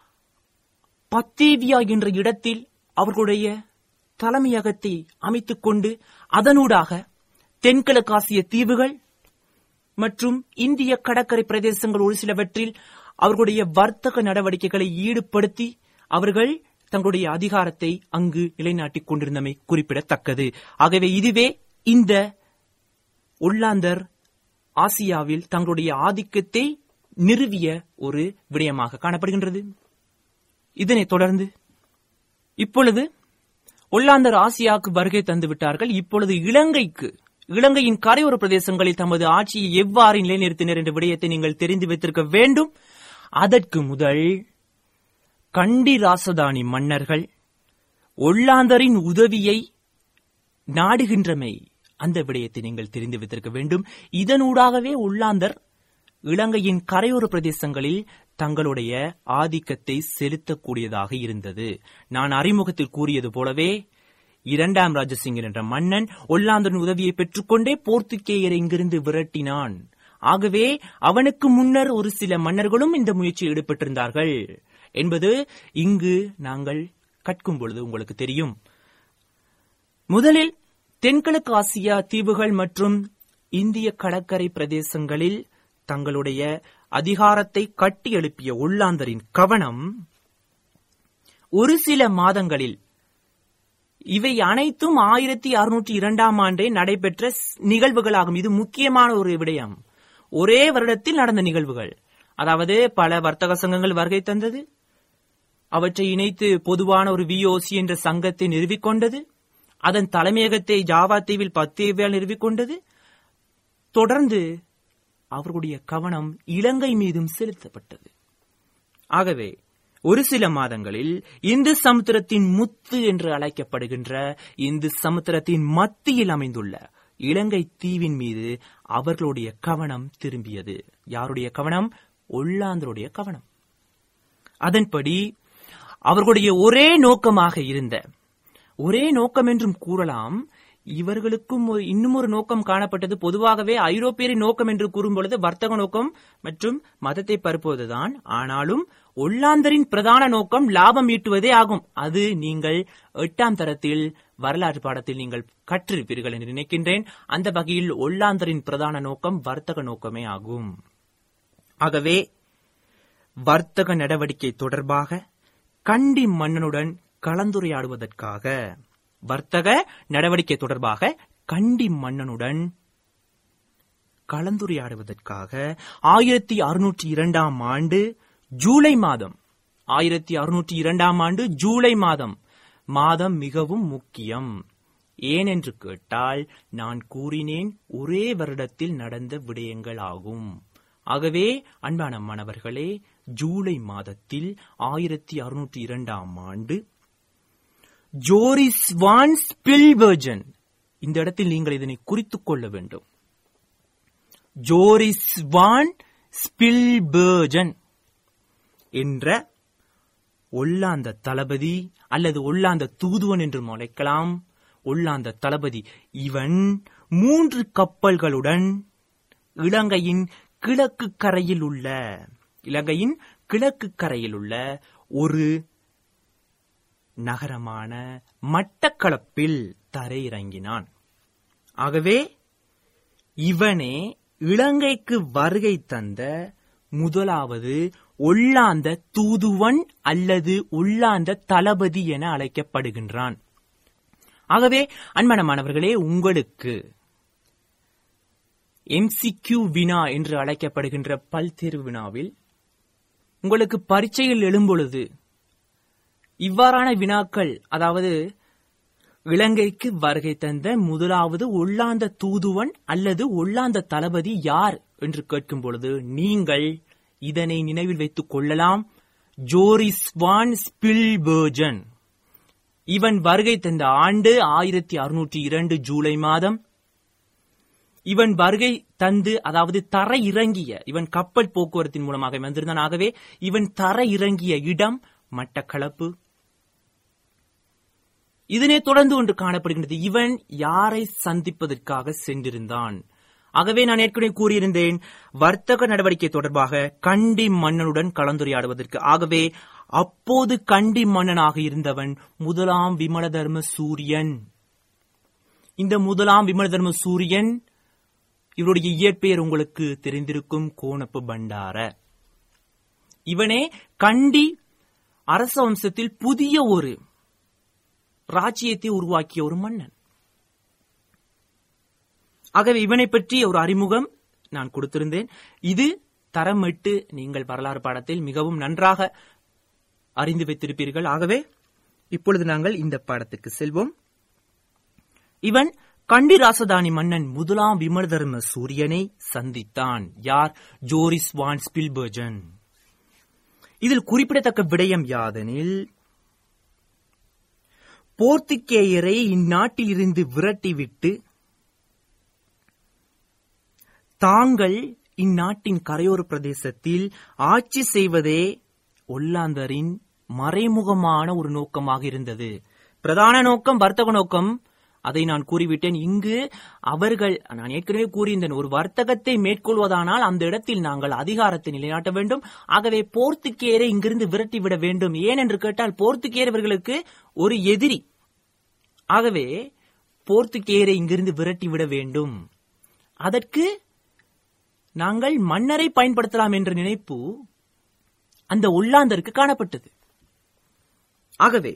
பத்தேவியா என்ற இடத்தில் அவர்களுடைய தலைமையகத்தை அமைத்துக் கொண்டு அதனூடாக தென்கிழக்காசிய தீவுகள் மற்றும் இந்திய கடற்கரை பிரதேசங்கள் ஒரு சிலவற்றில் அவர்களுடைய வர்த்தக நடவடிக்கைகளை ஈடுபடுத்தி அவர்கள் தங்களுடைய அதிகாரத்தை அங்கு நிலைநாட்டிக் கொண்டிருந்தமை குறிப்பிடத்தக்கது ஆகவே இதுவே இந்த ஒல்லாந்தர் ஆசியாவில் தங்களுடைய ஆதிக்கத்தை நிறுவிய ஒரு விடயமாக காணப்படுகின்றது இதனைத் தொடர்ந்து இப்பொழுது ஒல்லாந்தர் ஆசியாவுக்கு வருகை தந்து விட்டார்கள் இப்பொழுது இலங்கைக்கு இலங்கையின் கரையோர பிரதேசங்களில் தமது ஆட்சியை எவ்வாறு நிலைநிறுத்தினர் என்ற விடயத்தை நீங்கள் தெரிந்து வைத்திருக்க வேண்டும் அதற்கு முதல் கண்டி ராசதானி மன்னர்கள் ஒல்லாந்தரின் உதவியை நாடுகின்றமை அந்த விடயத்தை நீங்கள் தெரிந்து வைத்திருக்க வேண்டும் இதனூடாகவே ஒல்லாந்தர் இலங்கையின் கரையோர பிரதேசங்களில் தங்களுடைய ஆதிக்கத்தை செலுத்தக்கூடியதாக இருந்தது நான் அறிமுகத்தில் கூறியது போலவே இரண்டாம் ராஜசிங்கன் என்ற மன்னன் ஒல்லாந்தரின் உதவியை பெற்றுக்கொண்டே போர்த்துக்கேயரை இங்கிருந்து விரட்டினான் ஆகவே அவனுக்கு முன்னர் ஒரு சில மன்னர்களும் இந்த முயற்சியில் ஈடுபட்டிருந்தார்கள் என்பது இங்கு நாங்கள் கற்கும் பொழுது உங்களுக்கு தெரியும் முதலில் தென்கிழக்கு ஆசியா தீவுகள் மற்றும் இந்திய கடற்கரை பிரதேசங்களில் தங்களுடைய அதிகாரத்தை கட்டி எழுப்பிய ஒல்லாந்தரின் கவனம் ஒரு சில மாதங்களில் இவை அனைத்தும் ஆயிரத்தி அறுநூற்றி இரண்டாம் ஆண்டே நடைபெற்ற நிகழ்வுகளாகும் இது முக்கியமான ஒரு விடயம் ஒரே வருடத்தில் நடந்த நிகழ்வுகள் அதாவது பல வர்த்தக சங்கங்கள் வருகை தந்தது அவற்றை இணைத்து பொதுவான ஒரு விஓசி என்ற சங்கத்தை நிறுவிக் கொண்டது அதன் தலைமையகத்தை ஜாவா தீவில் பத்தேவியால் நிறுவிக் கொண்டது தொடர்ந்து அவர்களுடைய கவனம் இலங்கை மீதும் செலுத்தப்பட்டது ஆகவே ஒரு சில மாதங்களில் இந்து சமுத்திரத்தின் முத்து என்று அழைக்கப்படுகின்ற இந்து சமுத்திரத்தின் மத்தியில் அமைந்துள்ள இலங்கை தீவின் மீது அவர்களுடைய கவனம் திரும்பியது யாருடைய கவனம் ஒல்லாந்தருடைய கவனம் அதன்படி அவர்களுடைய ஒரே நோக்கமாக இருந்த ஒரே நோக்கம் என்றும் கூறலாம் இவர்களுக்கும் ஒரு இன்னும் ஒரு நோக்கம் காணப்பட்டது பொதுவாகவே ஐரோப்பியரின் நோக்கம் என்று கூறும்பொழுது வர்த்தக நோக்கம் மற்றும் மதத்தை பரப்புவதுதான் ஆனாலும் ஒல்லாந்தரின் பிரதான நோக்கம் லாபம் ஈட்டுவதே ஆகும் அது நீங்கள் எட்டாம் தரத்தில் வரலாற்று பாடத்தில் நீங்கள் கற்றிருப்பீர்கள் என்று நினைக்கின்றேன் அந்த வகையில் ஒல்லாந்தரின் பிரதான நோக்கம் வர்த்தக நோக்கமே ஆகும் ஆகவே வர்த்தக நடவடிக்கை தொடர்பாக கண்டி மன்னனுடன் கலந்துரையாடுவதற்காக வர்த்தக நடவடிக்கை தொடர்பாக கண்டி மன்னனுடன் கலந்துரையாடுவதற்காக ஆயிரத்தி அறுநூற்றி இரண்டாம் ஆண்டு ஜூலை மாதம் ஆயிரத்தி அறுநூற்றி இரண்டாம் ஆண்டு ஜூலை மாதம் மாதம் மிகவும் முக்கியம் ஏனென்று கேட்டால் நான் கூறினேன் ஒரே வருடத்தில் நடந்த விடயங்கள் ஆகும் ஆகவே அன்பான மாணவர்களே ஜூலை மாதத்தில் ஆயிரத்தி அறுநூற்றி இரண்டாம் ஆண்டு ஜோரிஸ் வான் ஸ்பில்பர்ஜன் இந்த இடத்தில் நீங்கள் இதனை குறித்துக் கொள்ள வேண்டும் ஜோரிஸ் வான் ஸ்பில்பர்ஜன் என்ற ஒல்லாந்த தளபதி அல்லது ஒல்லாந்த தூதுவன் என்று அழைக்கலாம் ஒல்லாந்த தளபதி இவன் மூன்று கப்பல்களுடன் இலங்கையின் கிழக்கு கரையில் உள்ள இலங்கையின் கிழக்கு கரையில் உள்ள ஒரு நகரமான மட்டக்களப்பில் தரையிறங்கினான் ஆகவே இவனே இலங்கைக்கு வருகை தந்த முதலாவது ஒல்லாந்த தூதுவன் அல்லது உள்ளாந்த தளபதி என அழைக்கப்படுகின்றான் ஆகவே அன்மனமானவர்களே உங்களுக்கு எம்சிக்யூ வினா என்று அழைக்கப்படுகின்ற பல்தேர்வு வினாவில் உங்களுக்கு பரீட்சையில் எழும்பொழுது இவ்வாறான வினாக்கள் அதாவது இலங்கைக்கு வருகை தந்த முதலாவது ஒல்லாந்த தூதுவன் அல்லது ஒல்லாந்த தளபதி யார் என்று கேட்கும் பொழுது நீங்கள் இதனை நினைவில் வைத்துக் கொள்ளலாம் ஜோரிஸ் வான் ஸ்பில்பர்ஜன் இவன் வருகை தந்த ஆண்டு ஆயிரத்தி அறுநூற்றி இரண்டு ஜூலை மாதம் இவன் வருகை தந்து அதாவது தர இறங்கிய இவன் கப்பல் போக்குவரத்தின் மூலமாக வந்திருந்தான் ஆகவே இவன் தர இறங்கிய இடம் மட்டக்களப்பு இதனை தொடர்ந்து ஒன்று காணப்படுகின்றது இவன் யாரை சந்திப்பதற்காக சென்றிருந்தான் ஆகவே நான் ஏற்கனவே கூறியிருந்தேன் வர்த்தக நடவடிக்கை தொடர்பாக கண்டி மன்னனுடன் கலந்துரையாடுவதற்கு ஆகவே அப்போது கண்டி மன்னனாக இருந்தவன் முதலாம் விமல தர்ம சூரியன் இந்த முதலாம் விமல தர்ம சூரியன் இவருடைய இயற்பெயர் உங்களுக்கு தெரிந்திருக்கும் கோணப்பு பண்டார இவனே கண்டி அரச வம்சத்தில் புதிய ஒரு ராஜ்யத்தை உருவாக்கிய ஒரு மன்னன் ஆகவே இவனை பற்றி ஒரு அறிமுகம் நான் கொடுத்திருந்தேன் இது தரம் எட்டு நீங்கள் வரலாறு பாடத்தில் மிகவும் நன்றாக அறிந்து வைத்திருப்பீர்கள் ஆகவே இப்பொழுது நாங்கள் இந்த பாடத்துக்கு செல்வோம் இவன் கண்டி ராசதானி மன்னன் முதலாம் விமல தர்ம சூரியனை சந்தித்தான் யார் ஜோரிஸ் வான் ஸ்பில்பர்ஜன் இதில் குறிப்பிடத்தக்க விடயம் யாதெனில் போர்த்துகேயரை இந்நாட்டில் இருந்து விரட்டிவிட்டு தாங்கள் இந்நாட்டின் கரையோர பிரதேசத்தில் ஆட்சி செய்வதே ஒல்லாந்தரின் மறைமுகமான ஒரு நோக்கமாக இருந்தது பிரதான நோக்கம் வர்த்தக நோக்கம் அதை நான் கூறிவிட்டேன் இங்கு அவர்கள் நான் ஏற்கனவே கூறியிருந்தேன் ஒரு வர்த்தகத்தை மேற்கொள்வதானால் அந்த இடத்தில் நாங்கள் அதிகாரத்தை நிலைநாட்ட வேண்டும் ஆகவே போர்த்துக்கேரை இங்கிருந்து விரட்டிவிட வேண்டும் ஏன் என்று கேட்டால் போர்த்துக்கேரவர்களுக்கு ஒரு எதிரி ஆகவே போர்த்துக்கேரை இங்கிருந்து விரட்டிவிட வேண்டும் அதற்கு நாங்கள் மன்னரை பயன்படுத்தலாம் என்ற நினைப்பு அந்த உள்ளாந்தருக்கு காணப்பட்டது ஆகவே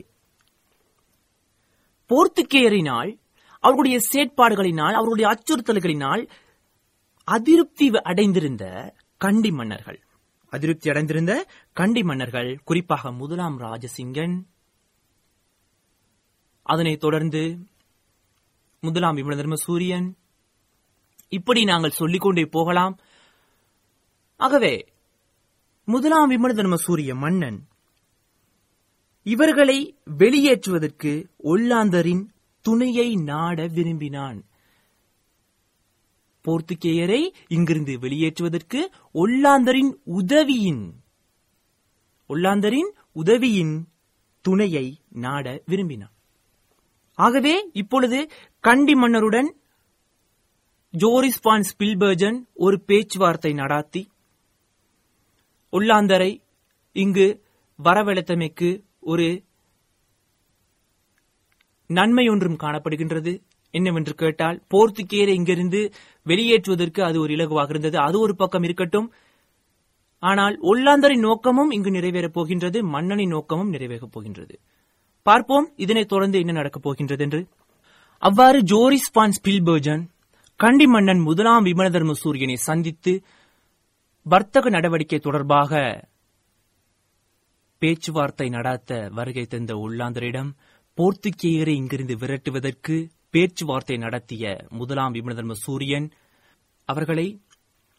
போர்த்துக்கேயரினால் அவர்களுடைய செயற்பாடுகளினால் அவர்களுடைய அச்சுறுத்தல்களினால் அதிருப்தி அடைந்திருந்த கண்டி மன்னர்கள் அதிருப்தி அடைந்திருந்த கண்டி மன்னர்கள் குறிப்பாக முதலாம் ராஜசிங்கன் அதனைத் தொடர்ந்து முதலாம் விமல தர்ம சூரியன் இப்படி நாங்கள் சொல்லிக்கொண்டே போகலாம் ஆகவே முதலாம் விமல தர்ம சூரிய மன்னன் இவர்களை வெளியேற்றுவதற்கு ஒல்லாந்தரின் துணையை நாட விரும்பினான் போர்த்துகேயரை இங்கிருந்து வெளியேற்றுவதற்கு ஒல்லாந்தரின் உதவியின் ஒல்லாந்தரின் உதவியின் துணையை நாட விரும்பினான் ஆகவே இப்பொழுது கண்டி மன்னருடன் ஜோரிஸ் பான் ஸ்பில்பர்ஜன் ஒரு பேச்சுவார்த்தை நடாத்தி உள்ளாந்தரை இங்கு வரவழைத்தமைக்கு ஒரு நன்மை ஒன்றும் காணப்படுகின்றது என்னவென்று கேட்டால் போர்த்துக்கேரை இங்கிருந்து வெளியேற்றுவதற்கு அது ஒரு இலகுவாக இருந்தது அது ஒரு பக்கம் இருக்கட்டும் ஆனால் ஒல்லாந்தரின் நோக்கமும் இங்கு நிறைவேறப் போகின்றது மன்னனின் நோக்கமும் நிறைவேறப் போகின்றது பார்ப்போம் இதனைத் தொடர்ந்து என்ன நடக்கப் போகின்றது என்று அவ்வாறு ஜோரிஸ் பான் ஸ்பில்பர்ஜன் கண்டி மன்னன் முதலாம் விமலதர்ம சூரியனை சந்தித்து வர்த்தக நடவடிக்கை தொடர்பாக பேச்சுவார்த்தை நடாத்த வருகை தந்த உள்ளாந்தரிடம் போர்த்துகேயரை இங்கிருந்து விரட்டுவதற்கு பேச்சுவார்த்தை நடத்திய முதலாம் விமலதர்ம சூரியன் அவர்களை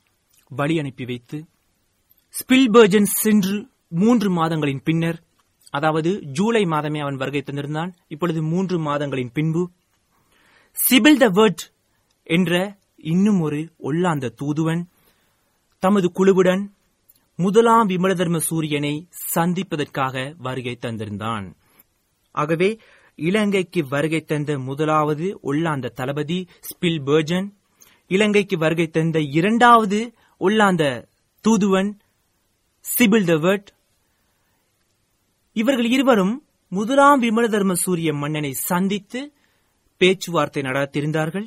வழி அனுப்பி வைத்து ஸ்பில்பர்ஜன் சென்று மூன்று மாதங்களின் பின்னர் அதாவது ஜூலை மாதமே அவன் வருகை தந்திருந்தான் இப்பொழுது மூன்று மாதங்களின் பின்பு சிபில் த வேர்ட் என்ற இன்னும் ஒரு ஒல்லாந்த தூதுவன் தமது குழுவுடன் முதலாம் விமலதர்ம சூரியனை சந்திப்பதற்காக வருகை தந்திருந்தான் ஆகவே இலங்கைக்கு வருகை தந்த முதலாவது ஒல்லாந்த தளபதி ஸ்பில் பர்ஜன் இலங்கைக்கு வருகை தந்த இரண்டாவது ஒல்லாந்த தூதுவன் சிபில் த வேர்ட் இவர்கள் இருவரும் முதலாம் விமலதர்ம சூரிய மன்னனை சந்தித்து பேச்சுவார்த்தை நடத்தியிருந்தார்கள்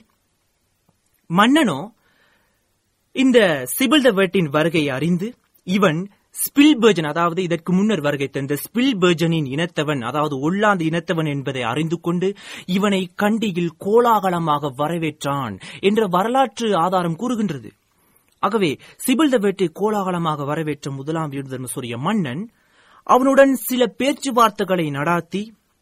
மன்னனோ இந்த சிபில் த வேர்ட்டின் வருகையை அறிந்து இவன் ஸ்பில்பர்ஜன் அதாவது இதற்கு முன்னர் வருகை தந்த ஸ்பில்பர்ஜனின் இனத்தவன் அதாவது ஒல்லாந்து இனத்தவன் என்பதை அறிந்து கொண்டு இவனை கண்டியில் கோலாகலமாக வரவேற்றான் என்ற வரலாற்று ஆதாரம் கூறுகின்றது ஆகவே சிபில் த வேட்டை கோலாகலமாக வரவேற்ற முதலாம் வீரதர்மசூரிய மன்னன் அவனுடன் சில பேச்சுவார்த்தைகளை நடாத்தி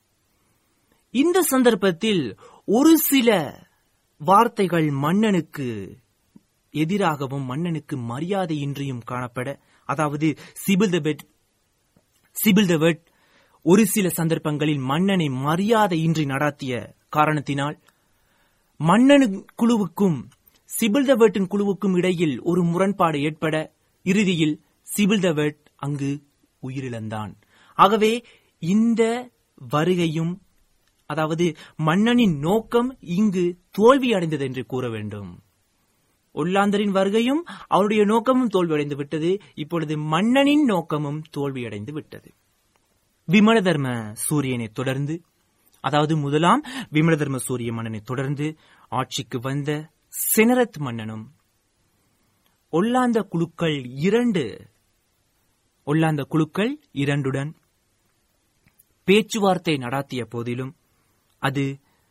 இந்த சந்தர்ப்பத்தில் ஒரு சில வார்த்தைகள் மன்னனுக்கு எதிராகவும் மன்னனுக்கு மரியாதையின்றியும் காணப்பட அதாவது சிபில் த பெட் சிபில் த வெட் ஒரு சில சந்தர்ப்பங்களில் மன்னனை மரியாதையின்றி நடாத்திய காரணத்தினால் மன்னனு குழுவுக்கும் சிபில் த வெட்டின் குழுவுக்கும் இடையில் ஒரு முரண்பாடு ஏற்பட இறுதியில் சிபில் த வெட் அங்கு உயிரிழந்தான் ஆகவே இந்த வருகையும் அதாவது மன்னனின் நோக்கம் இங்கு தோல்வி அடைந்தது என்று கூற வேண்டும் ஒல்லாந்தரின் வருகையும் அவருடைய நோக்கமும் தோல்வியடைந்து விட்டது இப்பொழுது மன்னனின் நோக்கமும் தோல்வியடைந்து விட்டது விமலதர்ம சூரியனை தொடர்ந்து அதாவது முதலாம் விமலதர்ம சூரிய மன்னனை தொடர்ந்து ஆட்சிக்கு வந்த செனரத் மன்னனும் ஒல்லாந்த குழுக்கள் இரண்டு ஒல்லாந்த குழுக்கள் இரண்டுடன் பேச்சுவார்த்தை நடாத்திய போதிலும் அது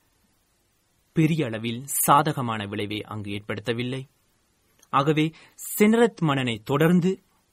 பெரிய அளவில் சாதகமான விளைவை அங்கு ஏற்படுத்தவில்லை ஆகவே செனரத் மன்னனை தொடர்ந்து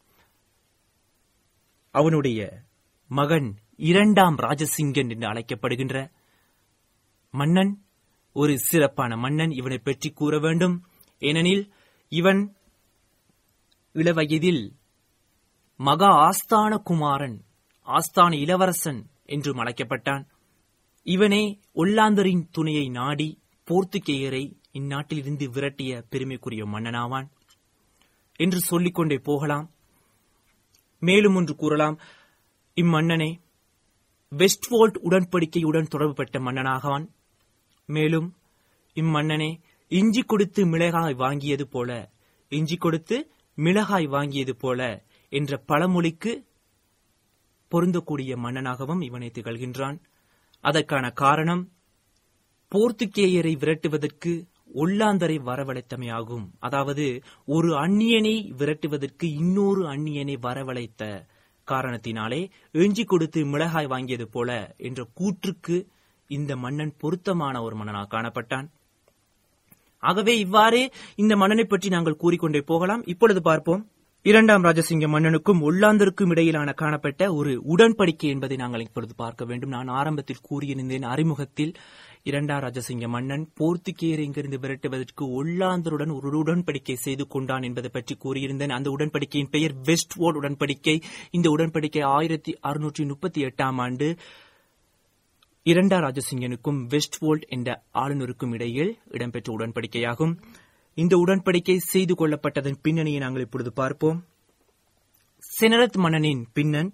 அவனுடைய மகன் இரண்டாம் ராஜசிங்கன் என்று அழைக்கப்படுகின்ற மன்னன் ஒரு சிறப்பான மன்னன் இவனை பற்றி கூற வேண்டும் ஏனெனில் இவன் இளவயதில் மகா ஆஸ்தான குமாரன் ஆஸ்தான இளவரசன் என்றும் அழைக்கப்பட்டான் இவனே ஒல்லாந்தரின் துணையை நாடி போர்த்துகேயரை இந்நாட்டிலிருந்து விரட்டிய பெருமைக்குரிய மன்னனாவான் என்று சொல்லிக்கொண்டே போகலாம் மேலும் ஒன்று கூறலாம் இம்மன்னனே வெஸ்ட்வோல்ட் உடன்படிக்கையுடன் தொடர்புபட்ட மன்னனாகவான் மேலும் இம்மன்னனே இஞ்சி கொடுத்து மிளகாய் வாங்கியது போல இஞ்சி கொடுத்து மிளகாய் வாங்கியது போல என்ற பழமொழிக்கு பொருந்தக்கூடிய மன்னனாகவும் இவனை திகழ்கின்றான் அதற்கான காரணம் போர்த்துகேயரை விரட்டுவதற்கு ஒல்லாந்தரை வரவழைத்தமையாகும் அதாவது ஒரு அந்நியனை விரட்டுவதற்கு இன்னொரு அந்நியனை வரவழைத்த காரணத்தினாலே எஞ்சி கொடுத்து மிளகாய் வாங்கியது போல என்ற கூற்றுக்கு இந்த மன்னன் பொருத்தமான ஒரு மன்னனாக காணப்பட்டான் ஆகவே இவ்வாறே இந்த மன்னனை பற்றி நாங்கள் கூறிக்கொண்டே போகலாம் இப்பொழுது பார்ப்போம் இரண்டாம் ராஜசிங்க மன்னனுக்கும் ஒல்லாந்தருக்கும் இடையிலான காணப்பட்ட ஒரு உடன்படிக்கை என்பதை நாங்கள் இப்பொழுது பார்க்க வேண்டும் நான் ஆரம்பத்தில் கூறியிருந்தேன் அறிமுகத்தில் இரண்டாம் ராஜசிங்க மன்னன் போர்த்துகேயர் இங்கிருந்து விரட்டுவதற்கு ஒல்லாந்தருடன் ஒரு உடன்படிக்கை செய்து கொண்டான் என்பதை பற்றி கூறியிருந்தேன் அந்த உடன்படிக்கையின் பெயர் வெஸ்ட் வோர்ட் உடன்படிக்கை இந்த உடன்படிக்கை ஆயிரத்தி அறுநூற்றி முப்பத்தி எட்டாம் ஆண்டு இரண்டாம் ராஜசிங்கனுக்கும் வெஸ்ட்வோல்ட் என்ற ஆளுநருக்கும் இடையில் இடம்பெற்ற உடன்படிக்கையாகும் இந்த உடன்படிக்கை செய்து கொள்ளப்பட்டதன் பின்னணியை நாங்கள் இப்பொழுது பார்ப்போம் செனரத் மன்னனின் பின்னன்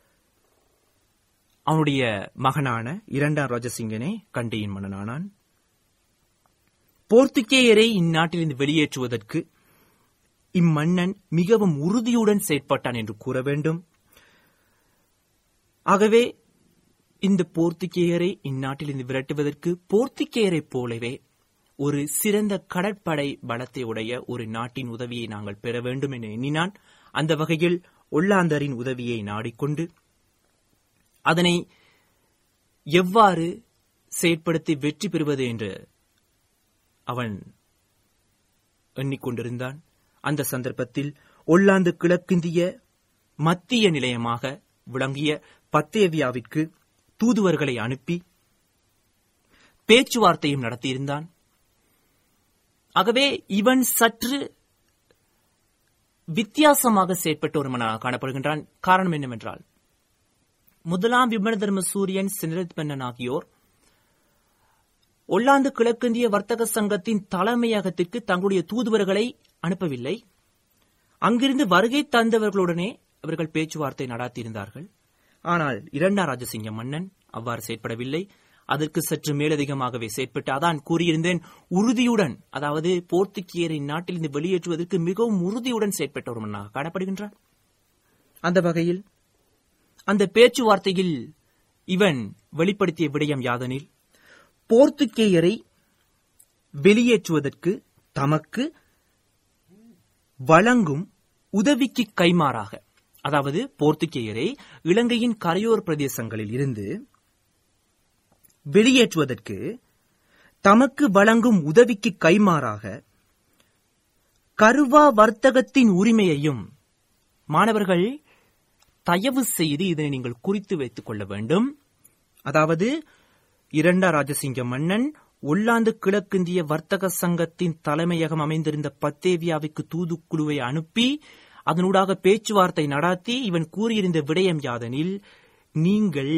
அவனுடைய மகனான இரண்டாம் ராஜசிங்கனே கண்டியின் மன்னனானான் போர்த்துகேயரை இந்நாட்டிலிருந்து வெளியேற்றுவதற்கு இம்மன்னன் மிகவும் உறுதியுடன் செயற்பட்டான் என்று கூற வேண்டும் ஆகவே இந்த போர்த்துகேயரை இந்நாட்டிலிருந்து விரட்டுவதற்கு போர்த்துகேயரைப் போலவே ஒரு சிறந்த கடற்படை பலத்தை உடைய ஒரு நாட்டின் உதவியை நாங்கள் பெற வேண்டும் என எண்ணினான் அந்த வகையில் ஒல்லாந்தரின் உதவியை நாடிக்கொண்டு அதனை எவ்வாறு செயற்படுத்தி வெற்றி பெறுவது என்று அவன் எண்ணிக்கொண்டிருந்தான் அந்த சந்தர்ப்பத்தில் ஒல்லாந்து கிழக்கிந்திய மத்திய நிலையமாக விளங்கிய பத்தேவியாவிற்கு தூதுவர்களை அனுப்பி பேச்சுவார்த்தையும் நடத்தியிருந்தான் ஆகவே இவன் சற்று வித்தியாசமாக செயற்பட்ட ஒரு மன்னனாக காணப்படுகின்றான் காரணம் என்னவென்றால் முதலாம் விமல தர்ம சூரியன் சினரத் மன்னன் ஆகியோர் ஒல்லாந்து கிழக்கிந்திய வர்த்தக சங்கத்தின் தலைமையகத்திற்கு தங்களுடைய தூதுவர்களை அனுப்பவில்லை அங்கிருந்து வருகை தந்தவர்களுடனே அவர்கள் பேச்சுவார்த்தை நடாத்தியிருந்தார்கள் ஆனால் இரண்டாம் ராஜசிங்க மன்னன் அவ்வாறு செயற்படவில்லை அதற்கு சற்று மேலதிகமாகவே செயற்பட்டு அதான் கூறியிருந்தேன் உறுதியுடன் அதாவது போர்த்துகீயரின் நாட்டிலிருந்து வெளியேற்றுவதற்கு மிகவும் உறுதியுடன் செயற்பட்ட ஒரு மன்னனாக காணப்படுகின்றான் அந்த வகையில் அந்த பேச்சுவார்த்தையில் இவன் வெளிப்படுத்திய விடயம் யாதனில் போர்த்துகேயரை வெளியேற்றுவதற்கு தமக்கு வழங்கும் உதவிக்கு கைமாறாக அதாவது போர்த்துகேயரை இலங்கையின் கரையோர பிரதேசங்களில் இருந்து வெளியேற்றுவதற்கு தமக்கு வழங்கும் உதவிக்கு கைமாறாக கருவா வர்த்தகத்தின் உரிமையையும் மாணவர்கள் தயவு செய்து இதனை நீங்கள் குறித்து வைத்துக் கொள்ள வேண்டும் அதாவது இரண்டாம் ராஜசிங்க மன்னன் ஒல்லாந்து கிழக்கிந்திய வர்த்தக சங்கத்தின் தலைமையகம் அமைந்திருந்த பத்தேவியாவுக்கு தூதுக்குழுவை அனுப்பி அதனூடாக பேச்சுவார்த்தை நடாத்தி இவன் கூறியிருந்த விடயம் யாதனில் நீங்கள்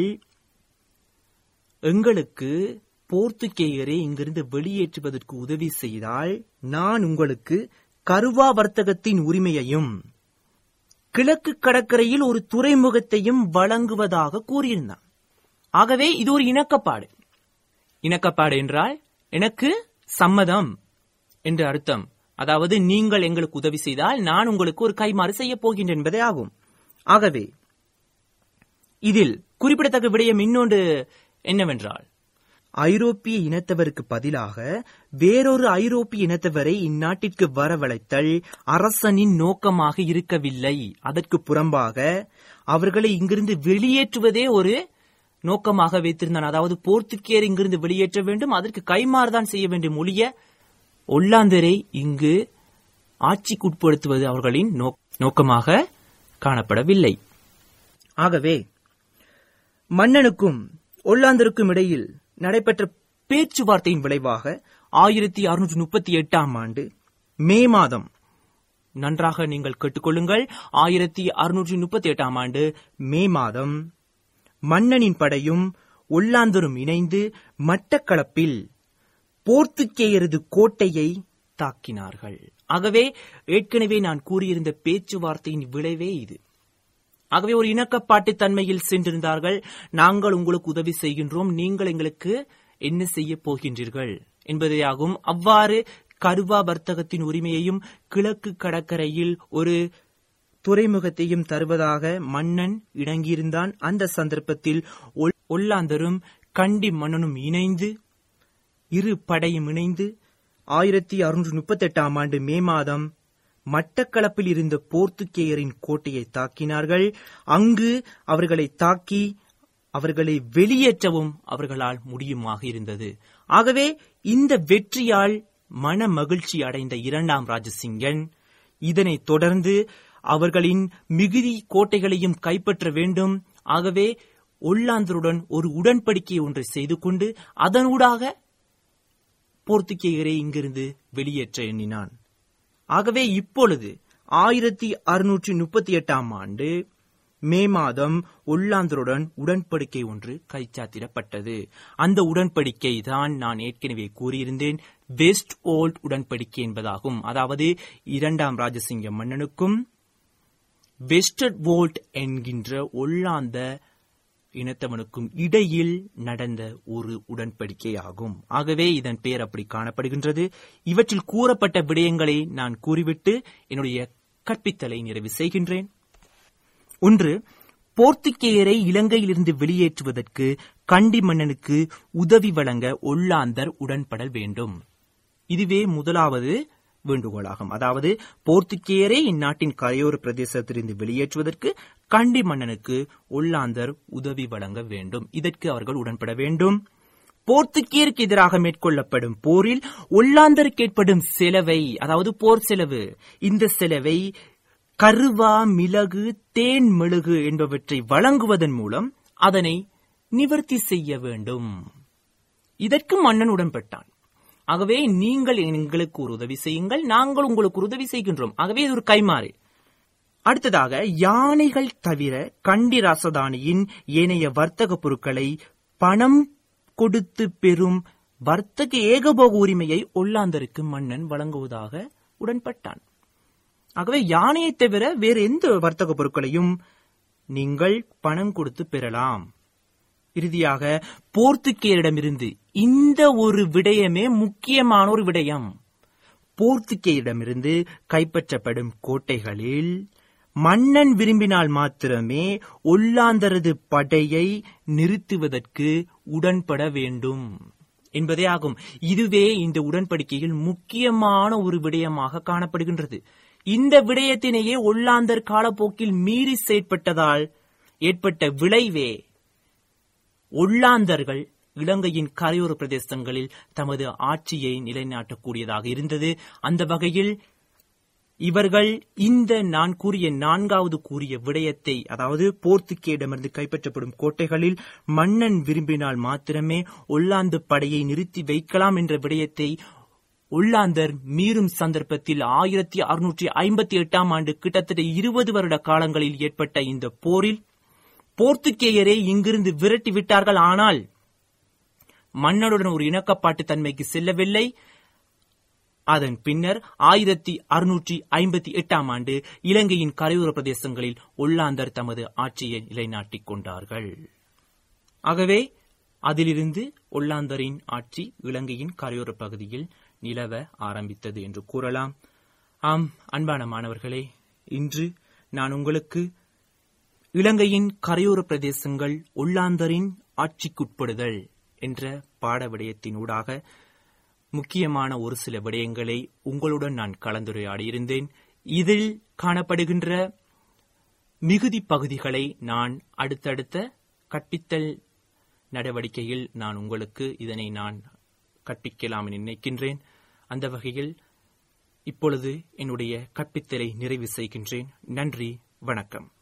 எங்களுக்கு போர்த்துகேயரை இங்கிருந்து வெளியேற்றுவதற்கு உதவி செய்தால் நான் உங்களுக்கு கருவா வர்த்தகத்தின் உரிமையையும் கிழக்கு கடற்கரையில் ஒரு துறைமுகத்தையும் வழங்குவதாக கூறியிருந்தான் ஆகவே இது ஒரு இணக்கப்பாடு இணக்கப்பாடு என்றால் எனக்கு சம்மதம் என்று அர்த்தம் அதாவது நீங்கள் எங்களுக்கு உதவி செய்தால் நான் உங்களுக்கு ஒரு கைமாறு செய்யப் போகின்றேன் என்பதே ஆகும் ஆகவே இதில் குறிப்பிடத்தக்க விடயம் இன்னொன்று என்னவென்றால் ஐரோப்பிய இனத்தவருக்கு பதிலாக வேறொரு ஐரோப்பிய இனத்தவரை இந்நாட்டிற்கு வரவழைத்தல் அரசனின் நோக்கமாக இருக்கவில்லை அதற்கு புறம்பாக அவர்களை இங்கிருந்து வெளியேற்றுவதே ஒரு நோக்கமாக வைத்திருந்தான் அதாவது போர்த்துக்கேர் இங்கிருந்து வெளியேற்ற வேண்டும் அதற்கு கைமாறுதான் செய்ய வேண்டும் ஒழிய ஒல்லாந்தரை இங்கு ஆட்சிக்குட்படுத்துவது அவர்களின் நோக்கமாக காணப்படவில்லை ஆகவே மன்னனுக்கும் ஒல்லாந்தருக்கும் இடையில் நடைபெற்ற பேச்சுவார்த்தையின் விளைவாக ஆயிரத்தி அறுநூற்றி முப்பத்தி எட்டாம் ஆண்டு மே மாதம் நன்றாக நீங்கள் கேட்டுக்கொள்ளுங்கள் ஆயிரத்தி அறுநூற்றி முப்பத்தி எட்டாம் ஆண்டு மே மாதம் மன்னனின் படையும் ஒல்லாந்தரும் இணைந்து மட்டக்களப்பில் போர்த்துக்கேயரது கோட்டையை தாக்கினார்கள் ஆகவே ஏற்கனவே நான் கூறியிருந்த பேச்சுவார்த்தையின் விளைவே இது ஆகவே ஒரு இணக்கப்பாட்டு தன்மையில் சென்றிருந்தார்கள் நாங்கள் உங்களுக்கு உதவி செய்கின்றோம் நீங்கள் எங்களுக்கு என்ன செய்ய போகின்றீர்கள் என்பதையாகும் அவ்வாறு கருவா வர்த்தகத்தின் உரிமையையும் கிழக்கு கடற்கரையில் ஒரு துறைமுகத்தையும் தருவதாக மன்னன் இணங்கியிருந்தான் அந்த சந்தர்ப்பத்தில் ஒல்லாந்தரும் கண்டி மன்னனும் இணைந்து இரு படையும் இணைந்து ஆயிரத்தி அறுநூற்று முப்பத்தி எட்டாம் ஆண்டு மே மாதம் மட்டக்களப்பில் இருந்த போர்த்துக்கேயரின் கோட்டையை தாக்கினார்கள் அங்கு அவர்களை தாக்கி அவர்களை வெளியேற்றவும் அவர்களால் முடியுமாக இருந்தது ஆகவே இந்த வெற்றியால் மன மகிழ்ச்சி அடைந்த இரண்டாம் ராஜசிங்கன் இதனைத் தொடர்ந்து அவர்களின் மிகுதி கோட்டைகளையும் கைப்பற்ற வேண்டும் ஆகவே ஒல்லாந்தருடன் ஒரு உடன்படிக்கை ஒன்றை செய்து கொண்டு அதனூடாக போர்த்துகேயரை இங்கிருந்து வெளியேற்ற எண்ணினான் ஆகவே இப்பொழுது ஆயிரத்தி அறுநூற்றி முப்பத்தி எட்டாம் ஆண்டு மே மாதம் ஒல்லாந்தருடன் உடன்படிக்கை ஒன்று கைச்சாத்திடப்பட்டது அந்த உடன்படிக்கை தான் நான் ஏற்கனவே கூறியிருந்தேன் வெஸ்ட் ஓல்ட் உடன்படிக்கை என்பதாகும் அதாவது இரண்டாம் ராஜசிங்க மன்னனுக்கும் வெஸ்டர்ட் வோல்ட் என்கின்ற ஒல்லாந்த இனத்தவனுக்கும் இடையில் நடந்த ஒரு உடன்படிக்கை ஆகும் ஆகவே இதன் பெயர் அப்படி காணப்படுகின்றது இவற்றில் கூறப்பட்ட விடயங்களை நான் கூறிவிட்டு என்னுடைய கற்பித்தலை நிறைவு செய்கின்றேன் ஒன்று போர்த்துக்கேயரை இலங்கையிலிருந்து வெளியேற்றுவதற்கு கண்டி மன்னனுக்கு உதவி வழங்க ஒல்லாந்தர் உடன்படல் வேண்டும் இதுவே முதலாவது வேண்டுகோளாகும் அதாவது போர்த்துக்கேயரை இந்நாட்டின் கரையோர பிரதேசத்திலிருந்து வெளியேற்றுவதற்கு கண்டி மன்னனுக்கு ஒல்லாந்தர் உதவி வழங்க வேண்டும் இதற்கு அவர்கள் உடன்பட வேண்டும் போர்த்துக்கேயருக்கு எதிராக மேற்கொள்ளப்படும் போரில் ஒல்லாந்தருக்கு ஏற்படும் செலவை அதாவது போர் செலவு இந்த செலவை கருவா மிளகு தேன் மெழுகு என்பவற்றை வழங்குவதன் மூலம் அதனை நிவர்த்தி செய்ய வேண்டும் இதற்கு மன்னன் உடன்பட்டான் ஆகவே நீங்கள் எங்களுக்கு ஒரு உதவி செய்யுங்கள் நாங்கள் உங்களுக்கு ஒரு உதவி செய்கின்றோம் ஆகவே இது ஒரு கைமாறு அடுத்ததாக யானைகள் தவிர கண்டி ராசதானியின் ஏனைய வர்த்தக பொருட்களை பணம் கொடுத்து பெறும் வர்த்தக ஏகபோக உரிமையை ஒல்லாந்தருக்கு மன்னன் வழங்குவதாக உடன்பட்டான் ஆகவே யானையை தவிர வேறு எந்த வர்த்தக பொருட்களையும் நீங்கள் பணம் கொடுத்து பெறலாம் இறுதியாக போர்த்துகேயரிடமிருந்து இந்த ஒரு விடயமே முக்கியமான ஒரு விடயம் போர்த்துகேயரிடமிருந்து கைப்பற்றப்படும் கோட்டைகளில் மன்னன் விரும்பினால் மாத்திரமே ஒல்லாந்தரது படையை நிறுத்துவதற்கு உடன்பட வேண்டும் என்பதே ஆகும் இதுவே இந்த உடன்படிக்கையில் முக்கியமான ஒரு விடயமாக காணப்படுகின்றது இந்த விடயத்தினையே ஒல்லாந்தர் காலப்போக்கில் மீறி செயற்பட்டதால் ஏற்பட்ட விளைவே ஒல்லாந்தர்கள் இலங்கையின் கரையோர பிரதேசங்களில் தமது ஆட்சியை நிலைநாட்டக்கூடியதாக இருந்தது அந்த வகையில் இவர்கள் இந்த நான் கூறிய நான்காவது கூறிய விடயத்தை அதாவது போர்த்துக்கேயிடமிருந்து கைப்பற்றப்படும் கோட்டைகளில் மன்னன் விரும்பினால் மாத்திரமே ஒல்லாந்து படையை நிறுத்தி வைக்கலாம் என்ற விடயத்தை ஒல்லாந்தர் மீறும் சந்தர்ப்பத்தில் ஆயிரத்தி அறுநூற்றி ஐம்பத்தி எட்டாம் ஆண்டு கிட்டத்தட்ட இருபது வருட காலங்களில் ஏற்பட்ட இந்த போரில் போர்த்துக்கேயரே இங்கிருந்து விரட்டி விட்டார்கள் ஆனால் மன்னனுடன் ஒரு இணக்கப்பாட்டு தன்மைக்கு செல்லவில்லை அதன் பின்னர் ஆயிரத்தி அறுநூற்றி ஐம்பத்தி எட்டாம் ஆண்டு இலங்கையின் கரையோர பிரதேசங்களில் ஒல்லாந்தர் தமது ஆட்சியை நிலைநாட்டிக் கொண்டார்கள் ஆகவே அதிலிருந்து ஒல்லாந்தரின் ஆட்சி இலங்கையின் கரையோர பகுதியில் நிலவ ஆரம்பித்தது என்று கூறலாம் ஆம் அன்பான மாணவர்களே இன்று நான் உங்களுக்கு இலங்கையின் கரையோர பிரதேசங்கள் ஒல்லாந்தரின் ஆட்சிக்குட்படுதல் என்ற பாட விடயத்தினூடாக முக்கியமான ஒரு சில விடயங்களை உங்களுடன் நான் கலந்துரையாடியிருந்தேன் இதில் காணப்படுகின்ற மிகுதி பகுதிகளை நான் அடுத்தடுத்த கற்பித்தல் நடவடிக்கையில் நான் உங்களுக்கு இதனை நான் கற்பிக்கலாம் என நினைக்கின்றேன் அந்த வகையில் இப்பொழுது என்னுடைய கற்பித்தலை நிறைவு செய்கின்றேன் நன்றி வணக்கம்